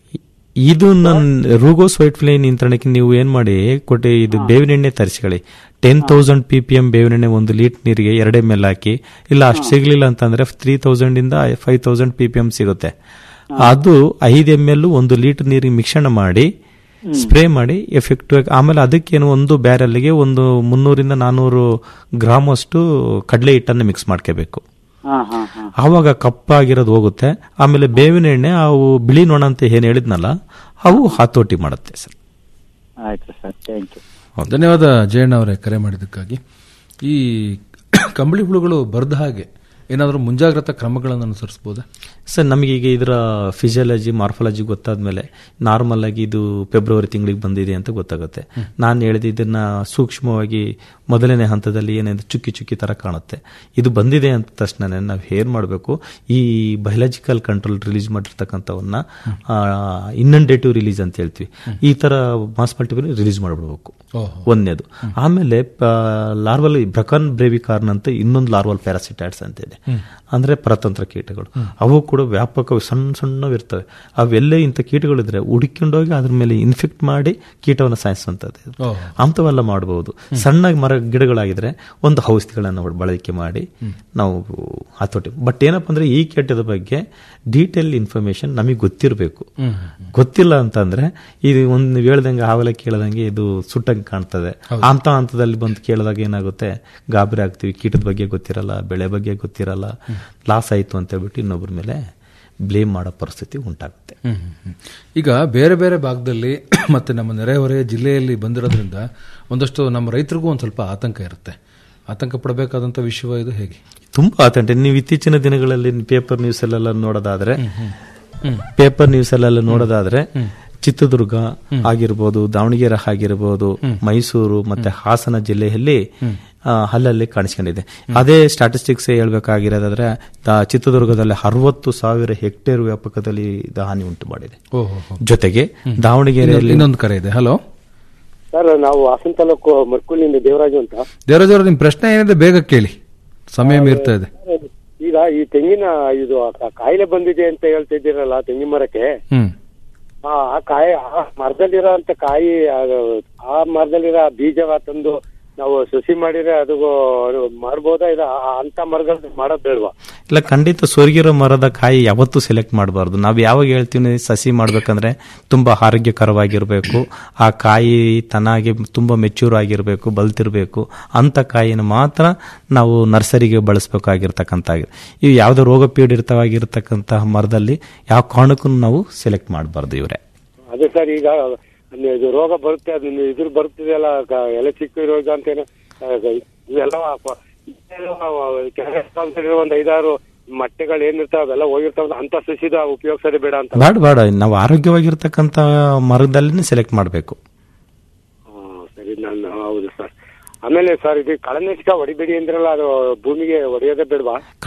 ಇದು ನನ್ನ ರೂಗೋಸ್ ವೈಟ್ ಫ್ಲೈ ನಿಯಂತ್ರಣಕ್ಕೆ ನೀವು ಏನ್ ಮಾಡಿ ಕೊಟ್ಟು ಇದು ಬೇವಿನ ಎಣ್ಣೆ ತರಿಸ್ಕೊಳ್ಳಿ ten thousand P P M ಬೇವಿನ ಎಣ್ಣೆ ಒಂದು ಲೀಟರ್ ನೀರಿಗೆ ಎರಡೇ ಮೇಲೆ ಹಾಕಿ ಇಲ್ಲ ಅಷ್ಟು ಸಿಗ್ಲಿಲ್ಲ ಅಂತಂದ್ರೆ ತ್ರೀ ತೌಸಂಡ್ ಇಂದ five thousand P P M ಸಿಗುತ್ತೆ ಅದು ಐದು ಎಮ್ ಎಲ್ ಒಂದು ಲೀಟರ್ ನೀರಿಗೆ ಮಿಶ್ರಣ ಮಾಡಿ ಸ್ಪ್ರೇ ಮಾಡಿ ಎಫೆಕ್ಟಿವ್ ಆಗಿ ಆಮೇಲೆ ಅದಕ್ಕೇನು ಒಂದು ಬ್ಯಾರಲ್ಗೆ ಒಂದು ಮುನ್ನೂರಿಂದ ನಾನೂರು ಗ್ರಾಮ್ ಅಷ್ಟು ಕಡಲೆ ಹಿಟ್ಟನ್ನು ಮಿಕ್ಸ್ ಮಾಡ್ಕೋಬೇಕು ಹಾ ಹಾ ಹಾ ಆವಾಗ ಕಪ್ಪಾಗಿರೋದು ಹೋಗುತ್ತೆ ಆಮೇಲೆ ಬೇವಿನ ಎಣ್ಣೆ ಅವು ಬಿಳಿ ನೊಣ ಅಂತ ಏನ್ ಹೇಳಿದ್ನಲ್ಲ ಅವು ಹತೋಟಿ ಮಾಡುತ್ತೆ ಸರ್ ಆಯ್ತು ಸರ್ ಥ್ಯಾಂಕ್ ಯು ಧನ್ಯವಾದ ಜಯಣ್ಣ ಅವರೇ ಕರೆ ಮಾಡಿದ್ದಕ್ಕಾಗಿ ಈ ಕಂಬಳಿ ಹುಳುಗಳು ಬರದ ಹಾಗೆ ಏನಾದರೂ ಮುಂಜಾಗ್ರತಾ ಕ್ರಮಗಳನ್ನು ಅನುಸರಿಸಬಹುದಾ ಸರ್ ನಮಗೆ ಈಗ ಇದರ ಫಿಸಿಯಾಲಜಿ ಮಾರ್ಫಾಲಜಿ ಗೊತ್ತಾದ್ಮೇಲೆ ನಾರ್ಮಲ್ ಆಗಿ ಇದು ಫೆಬ್ರವರಿ ತಿಂಗಳಿಗೆ ಬಂದಿದೆ ಅಂತ ಗೊತ್ತಾಗುತ್ತೆ ನಾನು ಹೇಳಿದ ಇದನ್ನ ಸೂಕ್ಷ್ಮವಾಗಿ ಮೊದಲನೇ ಹಂತದಲ್ಲಿ ಏನೆಂದ್ರೆ ಚುಕ್ಕಿ ಚುಕ್ಕಿ ತರ ಕಾಣುತ್ತೆ ಇದು ಬಂದಿದೆ ಅಂತ ತಕ್ಷಣ ನಾವು ಏನ್ ಮಾಡಬೇಕು ಈ ಬಯಲಾಜಿಕಲ್ ಕಂಟ್ರೋಲ್ ರಿಲೀಸ್ ಮಾಡಿರ್ತಕ್ಕಂಥವನ್ನ ಇನ್ನಂಡೇಟಿವ್ ರಿಲೀಸ್ ಅಂತ ಹೇಳ್ತೀವಿ ಈ ತರ ಮಾಸ್ ಮಲ್ಟಿಪಲ್ ರಿಲೀಸ್ ಮಾಡಿಬಿಡ್ಬೇಕು ಓಹೋ. ಒಂದನೇದು ಆಮೇಲೆ ಲಾರ್ವಲ್ ಬ್ರಕನ್ ಬ್ರೇವಿಕಾರ್ನ್ ಅಂತ ಇನ್ನೊಂದು ಲಾರ್ವಲ್ ಪ್ಯಾರಾಸಿಟೈಡ್ಸ್ ಅಂತ ಇದೆ ಹ್ಮ್. ಅಂದ್ರೆ ಪರತಂತ್ರ ಕೀಟಗಳು ಅವು ಕೂಡ ವ್ಯಾಪಕ ಸಣ್ಣ ಸಣ್ಣವಿರ್ತವೆ ಅವೆಲ್ಲೇ ಇಂಥ ಕೀಟಗಳಿದ್ರೆ ಹುಡುಕೊಂಡೋಗಿ ಅದ್ರ ಮೇಲೆ ಇನ್ಫೆಕ್ಟ್ ಮಾಡಿ ಕೀಟವನ್ನು ಸಾಯಿಸುವಂಥದ್ದು ಇದು. ಓಹೋ. ಅಂಥವೆಲ್ಲ ಮಾಡಬಹುದು ಸಣ್ಣ ಮರ ಗಿಡಗಳಾಗಿದ್ರೆ ಒಂದು ಔಷಧಿಗಳನ್ನು ಬಳಕೆ ಮಾಡಿ ನಾವು ಹತೋಟಿ ಬಟ್ ಏನಪ್ಪ ಅಂದ್ರೆ ಈ ಕೀಟದ ಬಗ್ಗೆ ಡೀಟೇಲ್ ಇನ್ಫಾರ್ಮೇಶನ್ ನಮಗೆ ಗೊತ್ತಿರಬೇಕು ಹ್ಮ್. ಗೊತ್ತಿಲ್ಲ ಅಂತಂದ್ರೆ ಇದು ಒಂದು ಹೇಳ್ದಂಗೆ ಹಾವೆಲ್ಲ ಕೇಳದಂಗೆ ಇದು ಸುಟ್ಟಂಗೆ ಕಾಣ್ತದೆ ಅಂತ ಹಂತದಲ್ಲಿ ಬಂದು ಕೇಳಿದಾಗ ಏನಾಗುತ್ತೆ ಗಾಬರಿ ಆಗ್ತೀವಿ ಕೀಟದ ಬಗ್ಗೆ ಗೊತ್ತಿರಲ್ಲ ಬೆಳೆ ಬಗ್ಗೆ ಗೊತ್ತಿರಲ್ಲ ಲಾಸ್ ಆಯ್ತು ಅಂತ ಹೇಳ್ಬಿಟ್ಟು ಇನ್ನೊಬ್ಬರ ಮೇಲೆ ಬ್ಲೇಮ್ ಮಾಡೋ ಪರಿಸ್ಥಿತಿ ಉಂಟಾಗುತ್ತೆ ಹ್ಮ್, ಹ್ಮ್, ಹ್ಮ್. ಈಗ ಬೇರೆ ಬೇರೆ ಭಾಗದಲ್ಲಿ ಮತ್ತೆ ನಮ್ಮ ನೆರೆಹೊರೆಯ ಜಿಲ್ಲೆಯಲ್ಲಿ ಬಂದಿರೋದ್ರಿಂದ ಒಂದಷ್ಟು ನಮ್ಮ ರೈತರಿಗೂ ಒಂದು ಸ್ವಲ್ಪ ಆತಂಕ ಇರುತ್ತೆ ಆತಂಕ ಪಡಬೇಕಾದಂತ ವಿಷಯ ಇದು ಹೇಗೆ ತುಂಬಾ ಆತಂಕ ನೀವು ಇತ್ತೀಚಿನ ದಿನಗಳಲ್ಲಿ ಪೇಪರ್ ನ್ಯೂಸ್ ಅಲ್ಲೆಲ್ಲ ನೋಡೋದಾದ್ರೆ ಹ್ಮ್. ಪೇಪರ್ ನ್ಯೂಸ್ ಅಲ್ಲೆಲ್ಲ ನೋಡೋದಾದ್ರೆ ಚಿತ್ರದುರ್ಗ ಆಗಿರ್ಬೋದು ದಾವಣಗೆರೆ ಆಗಿರ್ಬೋದು ಮೈಸೂರು ಮತ್ತೆ ಹಾಸನ ಜಿಲ್ಲೆಯಲ್ಲಿ ಆ, ಅಲ್ಲಲ್ಲಿ ಕಾಣಿಸ್ಕೊಂಡಿದೆ ಅದೇ ಸ್ಟಾಟಿಸ್ಟಿಕ್ಸ್ ಹೇಳ್ಬೇಕಾಗಿರೋದಾದ್ರೆ ದ- ಚಿತ್ರದುರ್ಗದಲ್ಲಿ ಅರವತ್ತು ಸಾವಿರ ಹೆಕ್ಟೇರ್ ವ್ಯಾಪಕದಲ್ಲಿ ಇದು ಹಾನಿ ಉಂಟು ಮಾಡಿದೆ ಓಹೋ ಜೊತೆಗೆ ದಾವಣಗೆರೆಯಲ್ಲಿ ಇನ್ನೊಂದು ಕರೆ ಇದೆ ಹಲೋ ಸರ್ ನಾವು ಹಾಸನ ತಾಲೂಕು ಮರ್ಕುಳಿಯಿಂದ ದೇವರಾಜು ಅಂತ ದೇವರಾಜ್ ಅವರ ನಿಮ್ ಪ್ರಶ್ನೆ ಏನಿದೆ ಬೇಗ ಕೇಳಿ ಸಮಯ ಮೀರ್ತಾ ಇದೆ ಈಗ ಈ ತೆಂಗಿನ ಇದು ಕ- ಕಾಯಿಲೆ ಬಂದಿದೆ ಅಂತ ಹೇಳ್ತಿದ್ದೀರಲ್ಲ ತೆಂಗಿನ ಮರಕ್ಕೆ ಹ್ಮ್ ಆ ಆ ಕಾಯಿ ಆ ಮರದಲ್ಲಿರೋಂತ ಕಾಯಿ ಅದು ಆ ಮರದಲ್ಲಿರೋ ಬೀಜವ ತಂದು ನಾವು ಸಸಿ ಮಾಡಿದ್ರೆ ಅದು ಅದು ಮಾಡ್ಬೋದಾ ಇಲ್ಲ ಆ- ಅಂತ ಮರಗಳು ಮಾಡೋದ್ ಬೇಡವಾ ಇಲ್ಲ ಖಂಡಿತ ಸೊರಗಿರೋ ಮರದ ಕಾಯಿ ಯಾವತ್ತೂ ಸೆಲೆಕ್ಟ್ ಮಾಡಬಾರ್ದು ನಾವು ಯಾವಾಗ ಹೇಳ್ತೀವಿ ಸಸಿ ಮಾಡ್ಬೇಕಂದ್ರೆ ತುಂಬಾ ಆರೋಗ್ಯಕರವಾಗಿರ್ಬೇಕು ಆ ಕಾಯಿ ತನಾಗಿ ತುಂಬಾ ಮೆಚೂರ್ ಆಗಿರ್ಬೇಕು ಬಲ್ತಿರ್ಬೇಕು ಅಂತ ಕಾಯಿನ ಮಾತ್ರ ನಾವು ನರ್ಸರಿಗೆ ಬಳಸಬೇಕಾಗಿರ್ತಕ್ಕಂಥ ಇವು ಯಾವುದೋ ರೋಗ ಪೀಡಿತವಾಗಿರ್ತಕ್ಕಂತಹ ಮರದಲ್ಲಿ ಯಾವ ಕಾರಣಕ್ಕೂ ನಾವು ಸೆಲೆಕ್ಟ್ ಮಾಡಬಾರ್ದು ಇವರೇ ಅದೇ ಸರ್ ಈಗ ಅಲ್ಲಿ ಇದು ರೋಗ ಬರುತ್ತೆ ಅದು ಇನ್ನು ಇದ್ರ ಬರ್ತಿದೆಯಲ್ಲ ಕ- ಎಲೆ ಚಿಕ್ಕ ರೋಗ ಅಂತ ಏನೋ ಆ, ಇವೆಲ್ಲ ಪ- ಕೆಳಗೆ ಕಾಲದಲ್ಲಿರೋ ಒಂದ್ ಐದಾರು ಮೊಟ್ಟೆಗಳು ಏನಿರ್ತಾವ ಅವೆಲ್ಲ ಹೋಗಿರ್ತಾವ ಅಂತ ಸಸಿದ ಉಪಯೋಗಿಸೋದೇ ಬೇಡ ಅಂತ ಬೇಡ ಬೇಡ ನಾವು ಆರೋಗ್ಯವಾಗಿರ್ತಕ್ಕಂಥ ಮರದಲ್ಲಿನೇ ಸೆಲೆಕ್ಟ್ ಮಾಡಬೇಕು ಸರಿ ನಾನು ಹೌದು ಸರ್ ಆಮೇಲೆ ಸರ್ ಇದು ಕಳನೆಚ್ಕ ಹೊಡಿಬೇಡಿ ಅಂದ್ರಲ್ಲ ಅದು ಭೂಮಿಗೆ ಹೊಡೆಯೋದೇ ಬೇಡವಾ